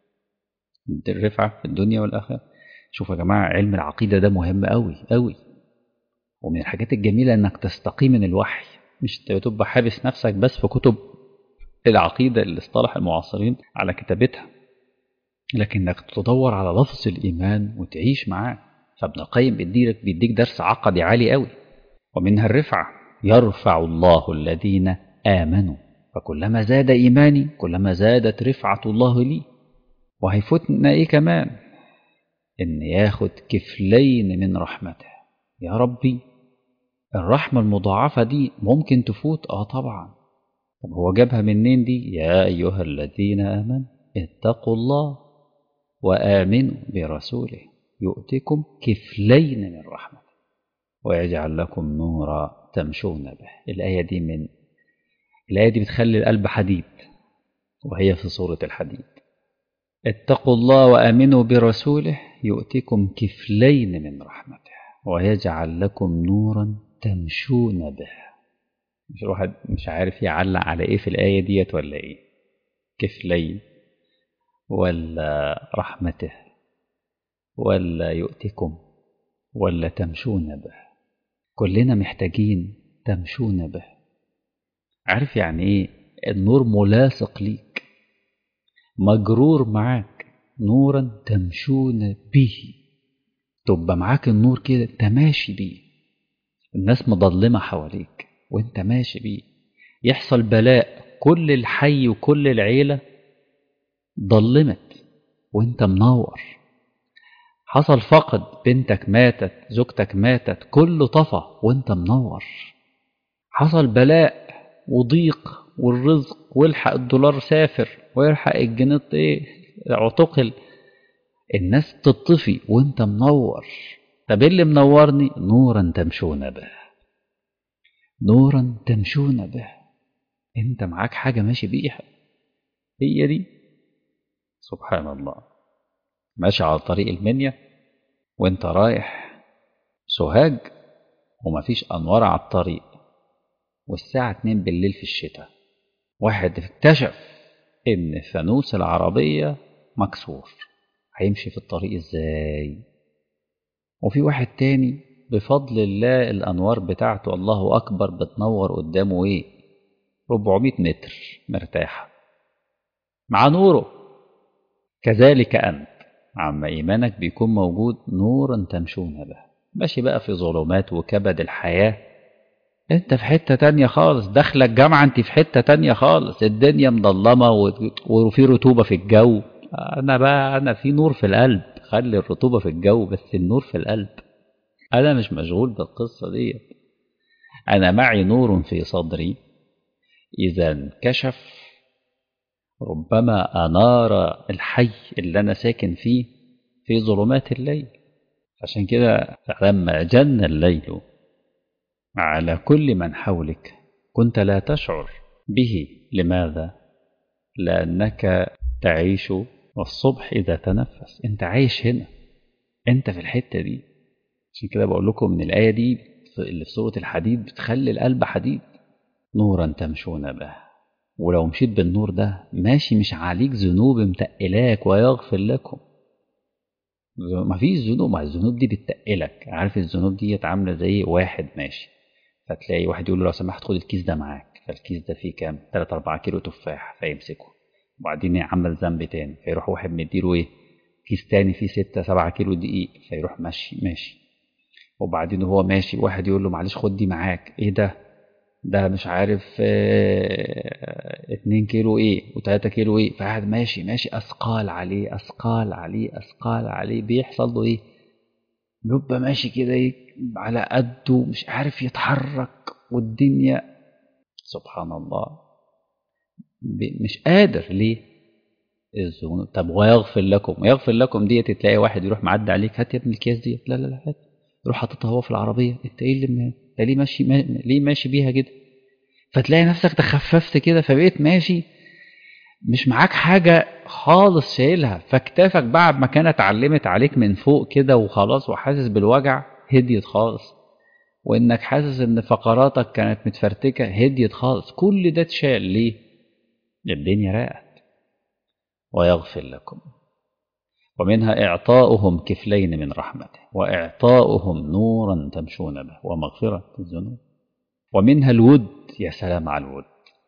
الرفعة في الدنيا والآخرة شوفوا يا جماعة علم العقيدة ده مهم قوي قوي ومن الحاجات الجميلة انك تستقي من الوحي مش تبقى حابس نفسك بس في كتب العقيدة اللي اصطلح المعاصرين على كتابتها لكنك تدور على لفظ الإيمان وتعيش معاه فابن القيم بيديك بيديك درس عقدي عالي قوي ومنها الرفعة يرفع الله الذين آمنوا فكلما زاد إيماني كلما زادت رفعة الله لي وهيفوتنا إيه كمان إن ياخد كفلين من رحمته يا ربي الرحمة المضاعفة دي ممكن تفوت آه طبعا طب هو جابها منين دي يا أيها الذين آمنوا اتقوا الله وآمنوا برسوله يؤتكم كفلين من رحمته ويجعل لكم نورا تمشون به الآية دي من الآية دي بتخلي القلب حديد وهي في سورة الحديد اتقوا الله وآمنوا برسوله يؤتكم كفلين من رحمته ويجعل لكم نورا تمشون به مش الواحد مش عارف يعلق على ايه في الآية ديت ولا ايه كفلين ولا رحمته ولا يؤتكم ولا تمشون به كلنا محتاجين تمشون به عارف يعني ايه النور ملاصق ليك مجرور معاك نورا تمشون به تبقى معاك النور كده انت ماشي بيه الناس مضلمة حواليك وانت ماشي بيه يحصل بلاء كل الحي وكل العيلة ضلمت وانت منور حصل فقد بنتك ماتت زوجتك ماتت كله طفى وانت منور حصل بلاء وضيق والرزق والحق الدولار سافر ويلحق الجنيه ايه اعتقل الناس تطفي وانت منور طب اللي منورني نورا تمشون به نورا تمشون به انت معاك حاجة ماشي بيها هي دي سبحان الله ماشي على طريق المنيا وانت رايح سوهاج ومفيش انوار على الطريق والساعة 2 بالليل في الشتاء واحد اكتشف ان فانوس العربية مكسور هيمشي في الطريق ازاي وفي واحد تاني بفضل الله الانوار بتاعته الله اكبر بتنور قدامه ايه 400 متر مرتاحة مع نوره كذلك انت عما ايمانك بيكون موجود نورا تمشون به ماشي بقى في ظلمات وكبد الحياة انت في حتة تانية خالص داخلك جامعة انت في حتة تانية خالص الدنيا مظلمة وفي رطوبة في الجو انا بقى انا في نور في القلب خلي الرطوبة في الجو بس النور في القلب انا مش مشغول بالقصة دي انا معي نور في صدري اذا انكشف ربما انار الحي اللي انا ساكن فيه في ظلمات الليل عشان كده لما جن الليل على كل من حولك كنت لا تشعر به لماذا لانك تعيش والصبح اذا تنفس انت عايش هنا انت في الحته دي عشان كده بقول لكم ان الايه دي اللي في سوره الحديد بتخلي القلب حديد نورا تمشون به ولو مشيت بالنور ده ماشي مش عليك ذنوب متقلاك ويغفر لكم مفيش ذنوب ما الذنوب دي بتتقلك عارف الذنوب دي عامله زي واحد ماشي فتلاقي واحد يقول له لو سمحت خد الكيس ده معاك فالكيس ده فيه كام 3 4 كيلو تفاح فيمسكه وبعدين يعمل ذنب تاني فيروح واحد مديله ايه كيس تاني فيه 6 7 كيلو دقيق فيروح ماشي ماشي وبعدين وهو ماشي واحد يقول له معلش خد دي معاك ايه ده ده مش عارف اه اتنين كيلو ايه وتلاتة كيلو ايه فقاعد ماشي ماشي اثقال عليه اثقال عليه اثقال عليه بيحصل له ايه بيبقى ماشي كده ايه على قده مش عارف يتحرك والدنيا سبحان الله مش قادر ليه الذنوب طب ويغفر لكم ويغفر لكم ديت تلاقي واحد يروح معدي عليك هات يا ابني الكيس ديت لا لا لا هات يروح حاططها هو في العربيه انت ايه اللي انت ليه ماشي ما... ليه ماشي بيها كده فتلاقي نفسك تخففت كده فبقيت ماشي مش معاك حاجة خالص شايلها فاكتافك بعد ما كانت اتعلمت عليك من فوق كده وخلاص وحاسس بالوجع هديت خالص وانك حاسس ان فقراتك كانت متفرتكة هديت خالص كل ده اتشال ليه الدنيا راقت ويغفر لكم ومنها إعطاؤهم كفلين من رحمته وإعطاؤهم نورا تمشون به ومغفرة الذنوب ومنها الود يا سلام على الود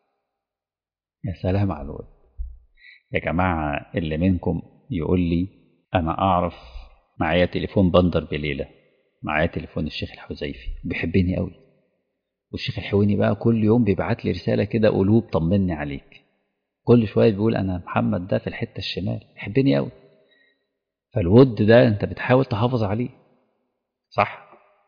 يا سلام على الود يا جماعة اللي منكم يقول لي أنا أعرف معايا تليفون بندر بليلة معايا تليفون الشيخ الحذيفي بيحبني قوي والشيخ الحويني بقى كل يوم بيبعت لي رسالة كده قلوب طمني عليك كل شوية بيقول أنا محمد ده في الحتة الشمال بيحبني قوي فالود ده انت بتحاول تحافظ عليه صح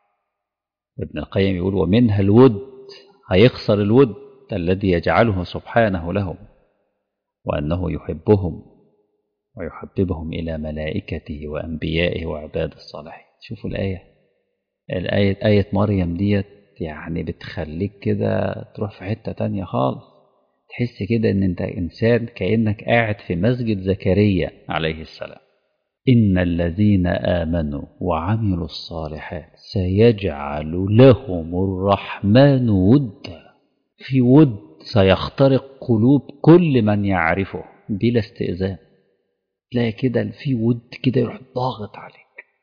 ابن القيم يقول ومنها الود هيخسر الود الذي يجعله سبحانه لهم وأنه يحبهم ويحببهم إلى ملائكته وأنبيائه وعباد الصالحين شوفوا الآية الآية آية مريم ديت يعني بتخليك كده تروح في حتة تانية خالص تحس كده ان انت انسان كأنك قاعد في مسجد زكريا عليه السلام إن الذين آمنوا وعملوا الصالحات سيجعل لهم الرحمن ودا في ود سيخترق قلوب كل من يعرفه بلا استئذان تلاقي كده في ود كده يروح ضاغط عليك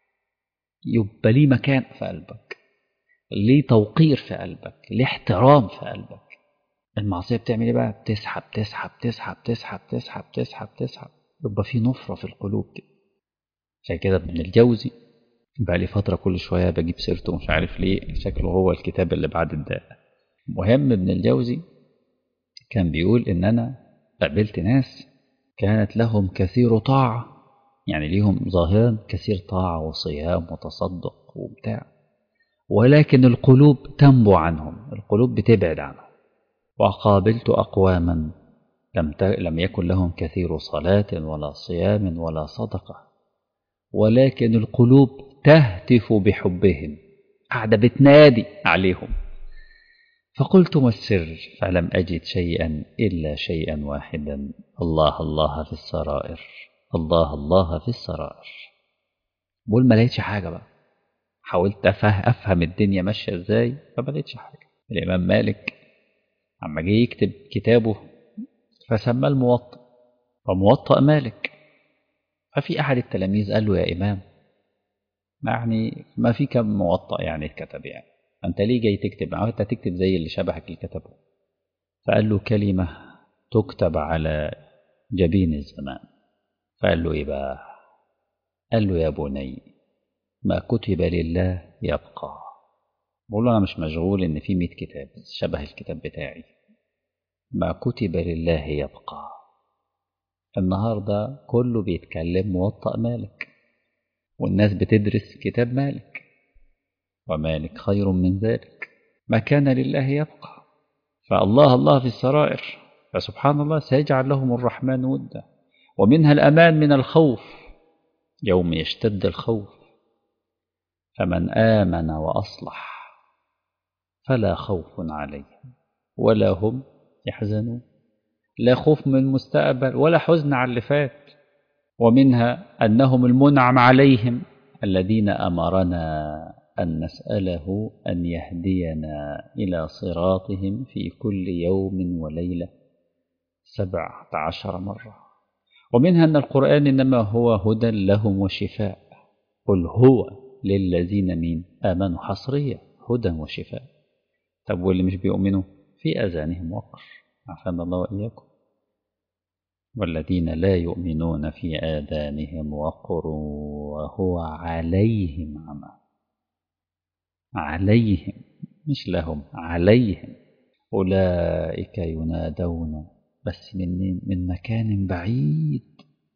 يبقى ليه مكان في قلبك ليه توقير في قلبك ليه احترام في قلبك المعصية بتعمل ايه بقى بتسحب تسحب تسحب تسحب تسحب تسحب تسحب يبقى في نفرة في القلوب كده عشان كده ابن الجوزي بقى لي فترة كل شوية بجيب سيرته مش عارف ليه شكله هو الكتاب اللي بعد الداء مهم ابن الجوزي كان بيقول إن أنا قابلت ناس كانت لهم كثير طاعة يعني ليهم ظاهرا كثير طاعة وصيام وتصدق وبتاع ولكن القلوب تنبو عنهم القلوب بتبعد عنهم وقابلت أقواما لم لم يكن لهم كثير صلاة ولا صيام ولا صدقة ولكن القلوب تهتف بحبهم قاعدة بتنادي عليهم فقلت ما السر فلم أجد شيئا إلا شيئا واحدا الله الله في السرائر الله الله في السرائر بقول ما لقيتش حاجة بقى حاولت أفهم, أفهم الدنيا ماشية إزاي فما لقيتش حاجة الإمام مالك عما جه يكتب كتابه فسمى الموطأ فموطأ مالك ففي أحد التلاميذ قال له يا إمام يعني ما في كم موطأ يعني اتكتب يعني أنت ليه جاي تكتب أنت تكتب زي اللي شبهك اللي كتبه فقال له كلمة تكتب على جبين الزمان فقال له إيه بقى قال له يا بني ما كتب لله يبقى بقول له أنا مش مشغول إن في 100 كتاب شبه الكتاب بتاعي ما كتب لله يبقى النهاردة كله بيتكلم موطأ مالك والناس بتدرس كتاب مالك ومالك خير من ذلك ما كان لله يبقى فالله الله في السرائر فسبحان الله سيجعل لهم الرحمن ودا ومنها الأمان من الخوف يوم يشتد الخوف فمن آمن وأصلح فلا خوف عليهم ولا هم يحزنون لا خوف من المستقبل ولا حزن على اللي فات ومنها أنهم المنعم عليهم الذين أمرنا أن نسأله أن يهدينا إلى صراطهم في كل يوم وليلة سبعة عشر مرة ومنها أن القرآن إنما هو هدى لهم وشفاء قل هو للذين من آمنوا حصرية هدى وشفاء طب واللي مش بيؤمنوا في أذانهم وقر عافانا الله وإياكم والذين لا يؤمنون في آذانهم وقر وهو عليهم عمى عليهم مش لهم عليهم أولئك ينادون بس من من مكان بعيد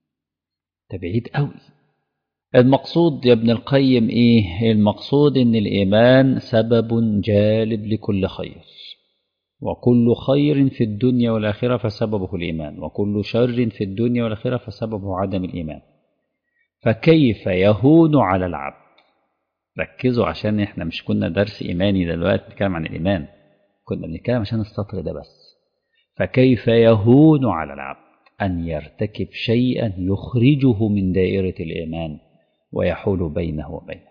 ده بعيد قوي المقصود يا ابن القيم ايه المقصود ان الايمان سبب جالب لكل خير وكل خير في الدنيا والآخرة فسببه الإيمان وكل شر في الدنيا والآخرة فسببه عدم الإيمان فكيف يهون على العبد ركزوا عشان احنا مش كنا درس إيماني دلوقتي بنتكلم عن الإيمان كنا بنتكلم عشان السطر ده بس فكيف يهون على العبد أن يرتكب شيئا يخرجه من دائرة الإيمان ويحول بينه وبينه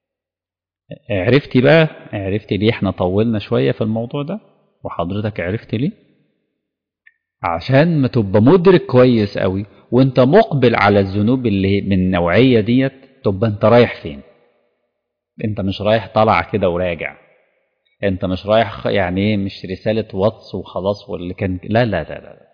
عرفتي بقى عرفتي ليه احنا طولنا شوية في الموضوع ده وحضرتك عرفت ليه عشان ما تبقى مدرك كويس قوي وانت مقبل على الذنوب اللي من النوعية ديت تبقى انت رايح فين انت مش رايح طالع كده وراجع انت مش رايح يعني ايه مش رسالة واتس وخلاص واللي كان لا لا لا لا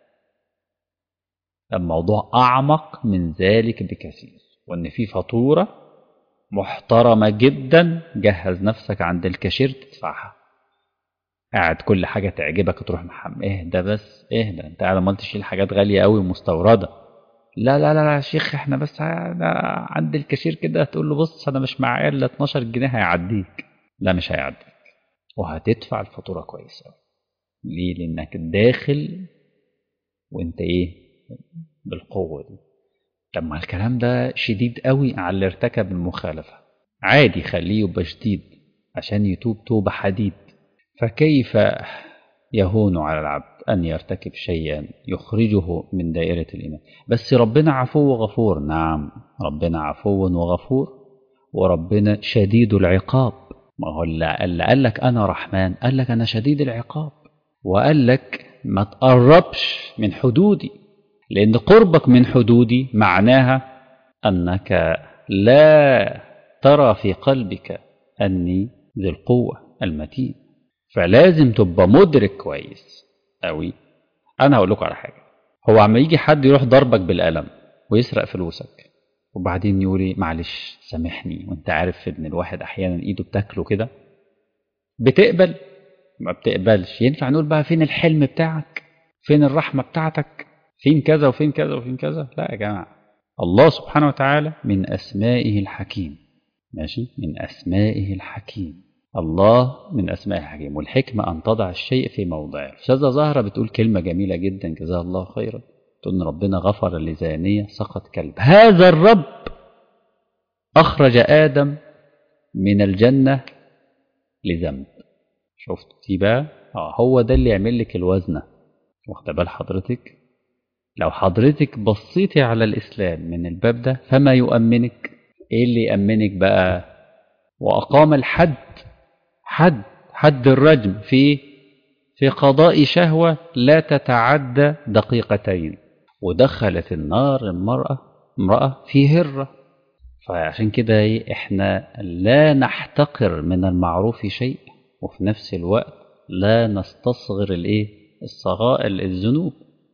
الموضوع أعمق من ذلك بكثير وإن في فاتورة محترمة جدا جهز نفسك عند الكاشير تدفعها قاعد كل حاجة تعجبك تروح محمد اهدى بس اهدى انت قاعد عمال تشيل حاجات غالية قوي ومستوردة لا لا لا يا شيخ احنا بس عند الكاشير كده هتقول له بص انا مش معايا الا 12 جنيه هيعديك لا مش هيعديك وهتدفع الفاتورة كويس قوي ليه لانك داخل وانت ايه بالقوة دي طب ما الكلام ده شديد قوي على اللي ارتكب المخالفة عادي خليه يبقى شديد عشان يتوب توبة حديد فكيف يهون على العبد أن يرتكب شيئا يخرجه من دائرة الإيمان بس ربنا عفو وغفور نعم ربنا عفو وغفور وربنا شديد العقاب ما هو اللي قال لك أنا رحمن قال لك أنا شديد العقاب وقال لك ما تقربش من حدودي لأن قربك من حدودي معناها أنك لا ترى في قلبك أني ذي القوة المتين فلازم تبقى مدرك كويس قوي انا هقول لكم على حاجه هو عم يجي حد يروح ضربك بالقلم ويسرق فلوسك وبعدين يقولي معلش سامحني وانت عارف ان الواحد احيانا ايده بتاكله كده بتقبل ما بتقبلش ينفع نقول بقى فين الحلم بتاعك فين الرحمه بتاعتك فين كذا وفين كذا وفين كذا لا يا جماعه الله سبحانه وتعالى من اسمائه الحكيم ماشي من اسمائه الحكيم الله من أسماء الحكيم والحكمة أن تضع الشيء في موضعه الأستاذة زهرة بتقول كلمة جميلة جدا جزاها الله خيرا تقول إن ربنا غفر لزانية سقط كلب هذا الرب أخرج آدم من الجنة لذنب شفت بقى اه هو ده اللي يعمل لك الوزنة واخده بال حضرتك لو حضرتك بصيتي على الإسلام من الباب ده فما يؤمنك إيه اللي يأمنك بقى وأقام الحد حد حد الرجم في في قضاء شهوة لا تتعدى دقيقتين ودخلت النار المرأة امرأة في هرة فعشان كده إيه إحنا لا نحتقر من المعروف شيء وفي نفس الوقت لا نستصغر الإيه الصغائر الذنوب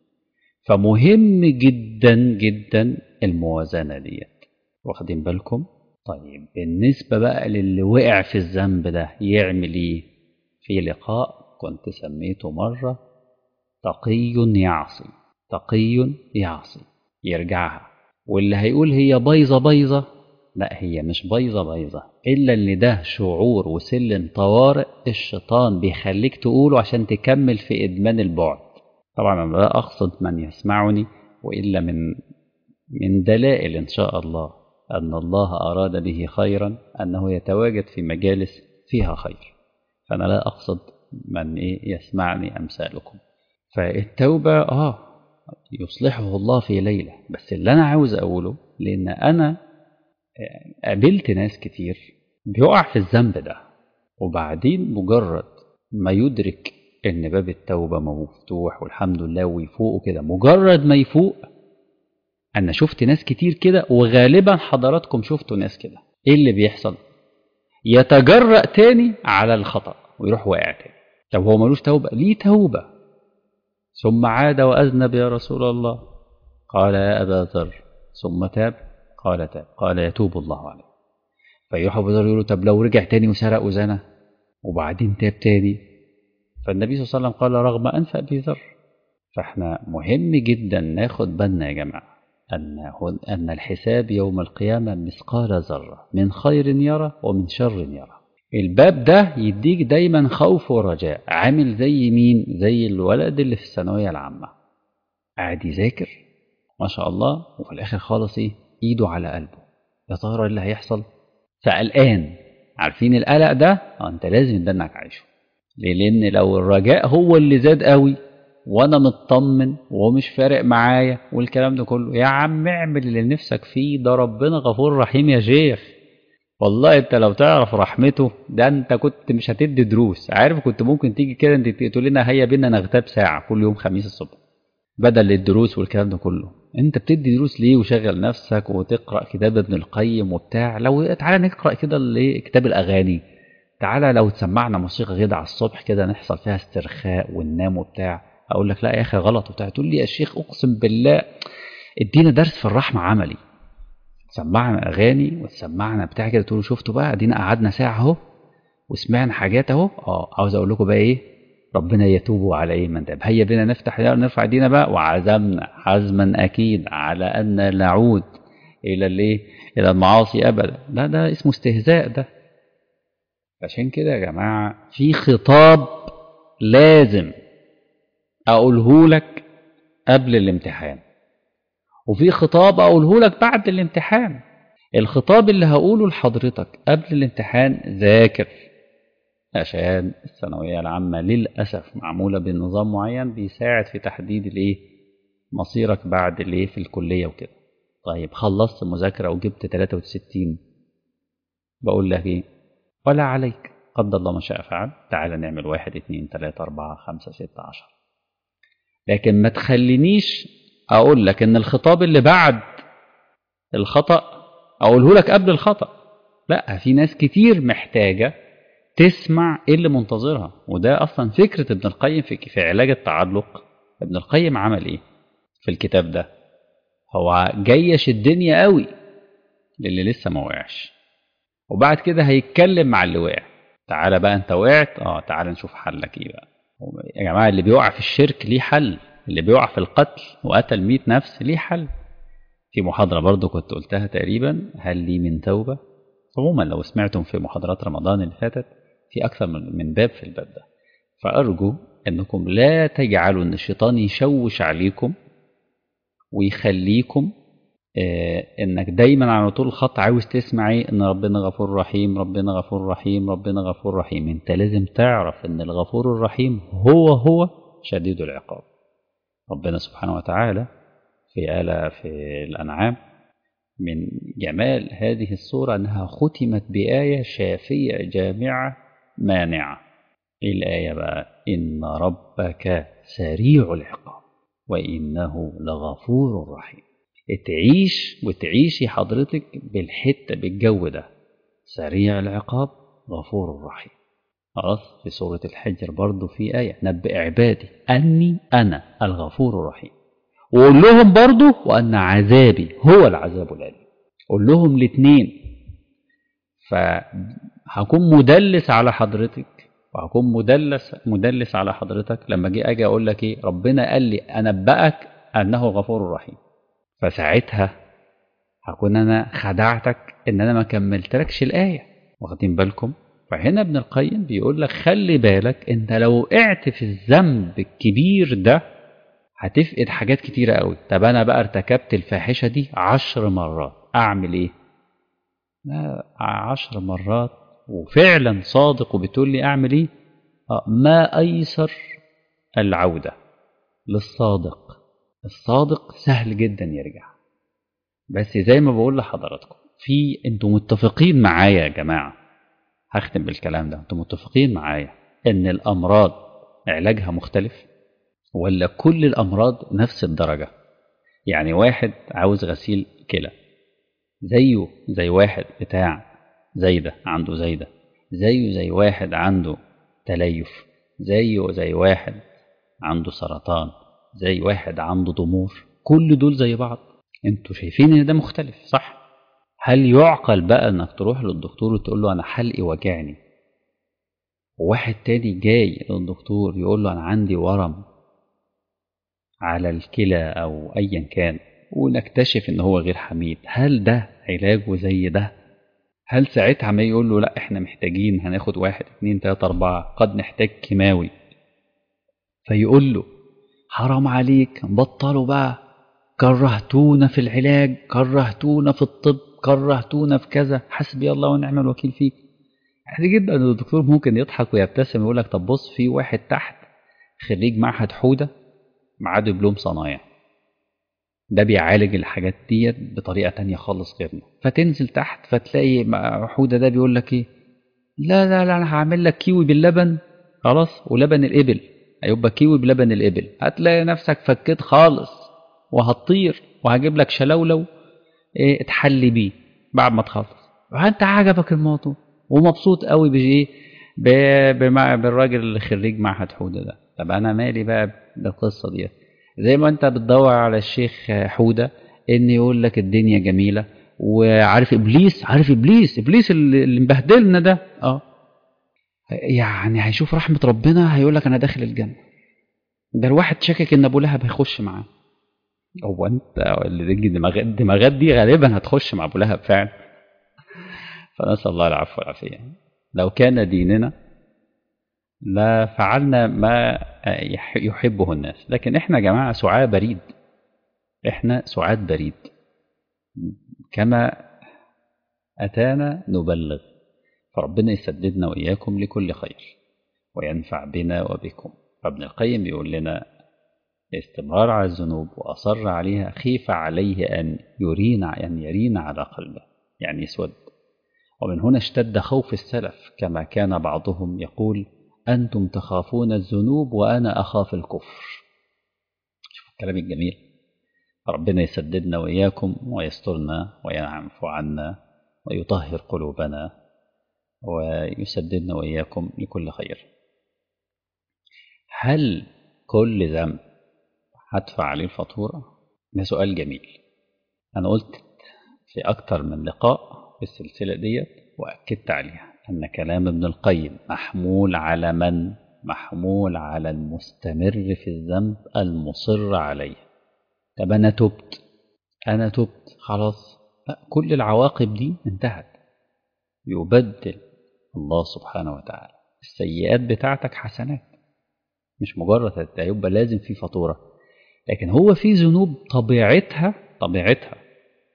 فمهم جدا جدا الموازنة ديت واخدين بالكم طيب بالنسبة بقى للي وقع في الذنب ده يعمل ايه في لقاء كنت سميته مرة تقي يعصي تقي يعصي يرجعها واللي هيقول هي بايظة بايظة لا هي مش بايظة بايظة إلا إن ده شعور وسلم طوارئ الشيطان بيخليك تقوله عشان تكمل في إدمان البعد طبعا أنا لا أقصد من يسمعني وإلا من من دلائل إن شاء الله أن الله أراد به خيرا أنه يتواجد في مجالس فيها خير فأنا لا أقصد من إيه يسمعني أمثالكم فالتوبة آه يصلحه الله في ليلة بس اللي أنا عاوز أقوله لأن أنا قابلت ناس كتير بيقع في الذنب ده وبعدين مجرد ما يدرك ان باب التوبه مفتوح والحمد لله ويفوق كده مجرد ما يفوق انا شفت ناس كتير كده وغالبا حضراتكم شفتوا ناس كده ايه اللي بيحصل يتجرأ تاني على الخطأ ويروح واقع تاني طب هو ملوش توبة ليه توبة ثم عاد وأذنب يا رسول الله قال يا أبا ذر ثم تاب قال تاب قال يتوب الله عليه فيروح أبو ذر يقول طب لو رجع تاني وسرق وزنى وبعدين تاب تاني فالنبي صلى الله عليه وسلم قال رغم أنف أبي ذر فاحنا مهم جدا ناخد بالنا يا جماعة أن أن الحساب يوم القيامة مثقال ذرة من خير يرى ومن شر يرى الباب ده يديك دايما خوف ورجاء عامل زي مين زي الولد اللي في الثانوية العامة قاعد يذاكر ما شاء الله وفي الآخر خالص إيه إيده على قلبه يا ترى اللي هيحصل فقلقان عارفين القلق ده آه أنت لازم ده إنك عايشه ليه لأن لو الرجاء هو اللي زاد قوي وانا مطمن ومش فارق معايا والكلام ده كله يا عم اعمل اللي نفسك فيه ده ربنا غفور رحيم يا شيخ والله انت لو تعرف رحمته ده انت كنت مش هتدي دروس عارف كنت ممكن تيجي كده انت تقول لنا هيا بينا نغتاب ساعه كل يوم خميس الصبح بدل الدروس والكلام ده كله انت بتدي دروس ليه وشغل نفسك وتقرا كتاب ابن القيم وبتاع لو تعالى نقرا كده كتاب الاغاني تعالى لو تسمعنا موسيقى كده على الصبح كده نحصل فيها استرخاء وننام وبتاع اقول لك لا يا اخي غلط وبتاع تقول لي يا شيخ اقسم بالله ادينا درس في الرحمه عملي تسمعنا اغاني وتسمعنا بتاع كده تقولوا شفتوا بقى ادينا قعدنا ساعه اهو وسمعنا حاجات اهو اه عاوز اقول لكم بقى ايه ربنا يتوب على ايه من تاب هيا بينا نفتح نرفع ايدينا بقى وعزمنا حزما اكيد على ان نعود الى الايه الى المعاصي ابدا لا ده اسمه استهزاء ده عشان كده يا جماعه في خطاب لازم أقوله لك قبل الامتحان وفي خطاب أقوله لك بعد الامتحان الخطاب اللي هقوله لحضرتك قبل الامتحان ذاكر عشان الثانوية العامة للأسف معمولة بنظام معين بيساعد في تحديد الايه مصيرك بعد الايه في الكلية وكده طيب خلصت مذاكرة وجبت 63 بقول لك ايه ولا عليك قدر الله ما شاء فعل تعال نعمل واحد اتنين تلاتة أربعة خمسة ستة عشر لكن ما تخلينيش اقول لك ان الخطاب اللي بعد الخطا اقوله لك قبل الخطا لا في ناس كتير محتاجه تسمع ايه اللي منتظرها وده اصلا فكره ابن القيم في, في علاج التعلق ابن القيم عمل ايه في الكتاب ده هو جيش الدنيا قوي للي لسه ما وقعش وبعد كده هيتكلم مع اللي وقع تعالى بقى انت وقعت اه تعالى نشوف حلك ايه بقى يا جماعة اللي بيقع في الشرك ليه حل اللي بيقع في القتل وقتل مئة نفس ليه حل في محاضرة برضو كنت قلتها تقريبا هل لي من توبة عموما لو سمعتم في محاضرات رمضان اللي فاتت في أكثر من باب في الباب ده فأرجو أنكم لا تجعلوا أن الشيطان يشوش عليكم ويخليكم آه انك دايما على طول الخط عاوز تسمع ايه ان ربنا غفور رحيم ربنا غفور رحيم ربنا غفور رحيم انت لازم تعرف ان الغفور الرحيم هو هو شديد العقاب ربنا سبحانه وتعالى في آلة في الأنعام من جمال هذه الصورة أنها ختمت بآية شافية جامعة مانعة إيه الآية بقى إن ربك سريع العقاب وإنه لغفور رحيم تعيش وتعيشي حضرتك بالحتة بالجو ده سريع العقاب غفور رحيم خلاص في سورة الحجر برضو في آية نبئ عبادي أني أنا الغفور الرحيم وقول لهم برضو وأن عذابي هو العذاب الأليم قول لهم الاثنين فهكون مدلس على حضرتك وهكون مدلس مدلس على حضرتك لما جي اجي اقول لك ايه ربنا قال لي انبأك انه غفور رحيم فساعتها هكون انا خدعتك ان انا ما كملتلكش الايه واخدين بالكم فهنا ابن القيم بيقول لك خلي بالك انت لو وقعت في الذنب الكبير ده هتفقد حاجات كتيرة قوي طب انا بقى ارتكبت الفاحشة دي عشر مرات اعمل ايه لا عشر مرات وفعلا صادق وبتقول لي اعمل ايه آه ما ايسر العودة للصادق الصادق سهل جدا يرجع بس زي ما بقول لحضراتكم في انتوا متفقين معايا يا جماعة هختم بالكلام ده انتوا متفقين معايا ان الامراض علاجها مختلف ولا كل الامراض نفس الدرجة يعني واحد عاوز غسيل كلى زيه زي واحد بتاع زايدة عنده زايدة زيه زي واحد عنده تليف زيه زي واحد عنده سرطان زي واحد عنده ضمور كل دول زي بعض انتوا شايفين ان ده مختلف صح هل يعقل بقى انك تروح للدكتور وتقول له انا حلقي وجعني وواحد تاني جاي للدكتور يقول له انا عندي ورم على الكلى او ايا كان ونكتشف ان هو غير حميد هل ده علاجه زي ده هل ساعتها ما يقول له لا احنا محتاجين هناخد واحد اتنين تلاتة اربعة قد نحتاج كيماوي فيقول له حرام عليك بطلوا بقى كرهتونا في العلاج كرهتونا في الطب كرهتونا في كذا حسبي الله ونعم الوكيل فيك عادي جدا ان الدكتور ممكن يضحك ويبتسم ويقول لك طب بص في واحد تحت خريج معهد حوده معاه دبلوم صنايع ده بيعالج الحاجات ديت بطريقه تانية خالص غيرنا فتنزل تحت فتلاقي حوده ده بيقول لك ايه لا لا لا انا هعمل لك كيوي باللبن خلاص ولبن الابل هيبقى كيوي بلبن الابل هتلاقي نفسك فكيت خالص وهتطير وهجيب لك شلولو ايه اتحلي بيه بعد ما تخلص وانت عجبك الموضوع ومبسوط قوي بايه بالراجل اللي خريج معهد حوده ده طب انا مالي بقى بالقصه ديت زي ما انت بتدور على الشيخ حوده ان يقول لك الدنيا جميله وعارف ابليس عارف ابليس ابليس اللي مبهدلنا ده اه يعني هيشوف رحمه ربنا هيقول لك انا داخل الجنه ده الواحد شاكك ان ابو لهب هيخش معاه هو انت اللي الدماغات الدماغات دي غالبا هتخش مع ابو لهب فعلا فنسال الله العفو والعافيه لو كان ديننا لا فعلنا ما يحبه الناس لكن احنا يا جماعه سعاة بريد احنا سعاد بريد كما اتانا نبلغ فربنا يسددنا واياكم لكل خير وينفع بنا وبكم فابن القيم بيقول لنا الاستمرار على الذنوب وأصر عليها خيف عليه أن يرين أن يرين على قلبه يعني يسود ومن هنا اشتد خوف السلف كما كان بعضهم يقول أنتم تخافون الذنوب وأنا أخاف الكفر شوف الكلام الجميل ربنا يسددنا وإياكم ويسترنا ويعفو عنا ويطهر قلوبنا ويسددنا وإياكم لكل خير هل كل ذنب هدفع عليه الفاتورة ده سؤال جميل أنا قلت في أكتر من لقاء في السلسلة ديت وأكدت عليها أن كلام ابن القيم محمول على من؟ محمول على المستمر في الذنب المصر عليه طب أنا تبت أنا تبت خلاص لا كل العواقب دي انتهت يبدل الله سبحانه وتعالى السيئات بتاعتك حسنات مش مجرد هيبقى لازم في فاتوره لكن هو في ذنوب طبيعتها طبيعتها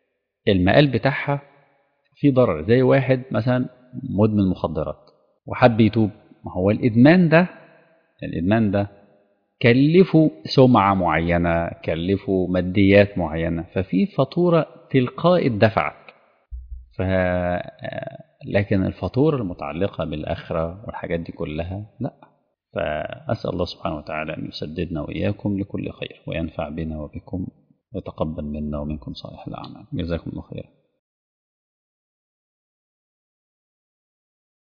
المقال بتاعها في ضرر زي واحد مثلا مدمن مخدرات وحب يتوب ما هو الادمان ده الادمان ده كلفه سمعه معينه كلفه ماديات معينه ففي فاتوره تلقائي اتدفعت ف لكن الفاتوره المتعلقه بالاخره والحاجات دي كلها لا فاسال الله سبحانه وتعالى ان يسددنا واياكم لكل خير وينفع بنا وبكم ويتقبل منا ومنكم صالح الاعمال جزاكم الله خيرا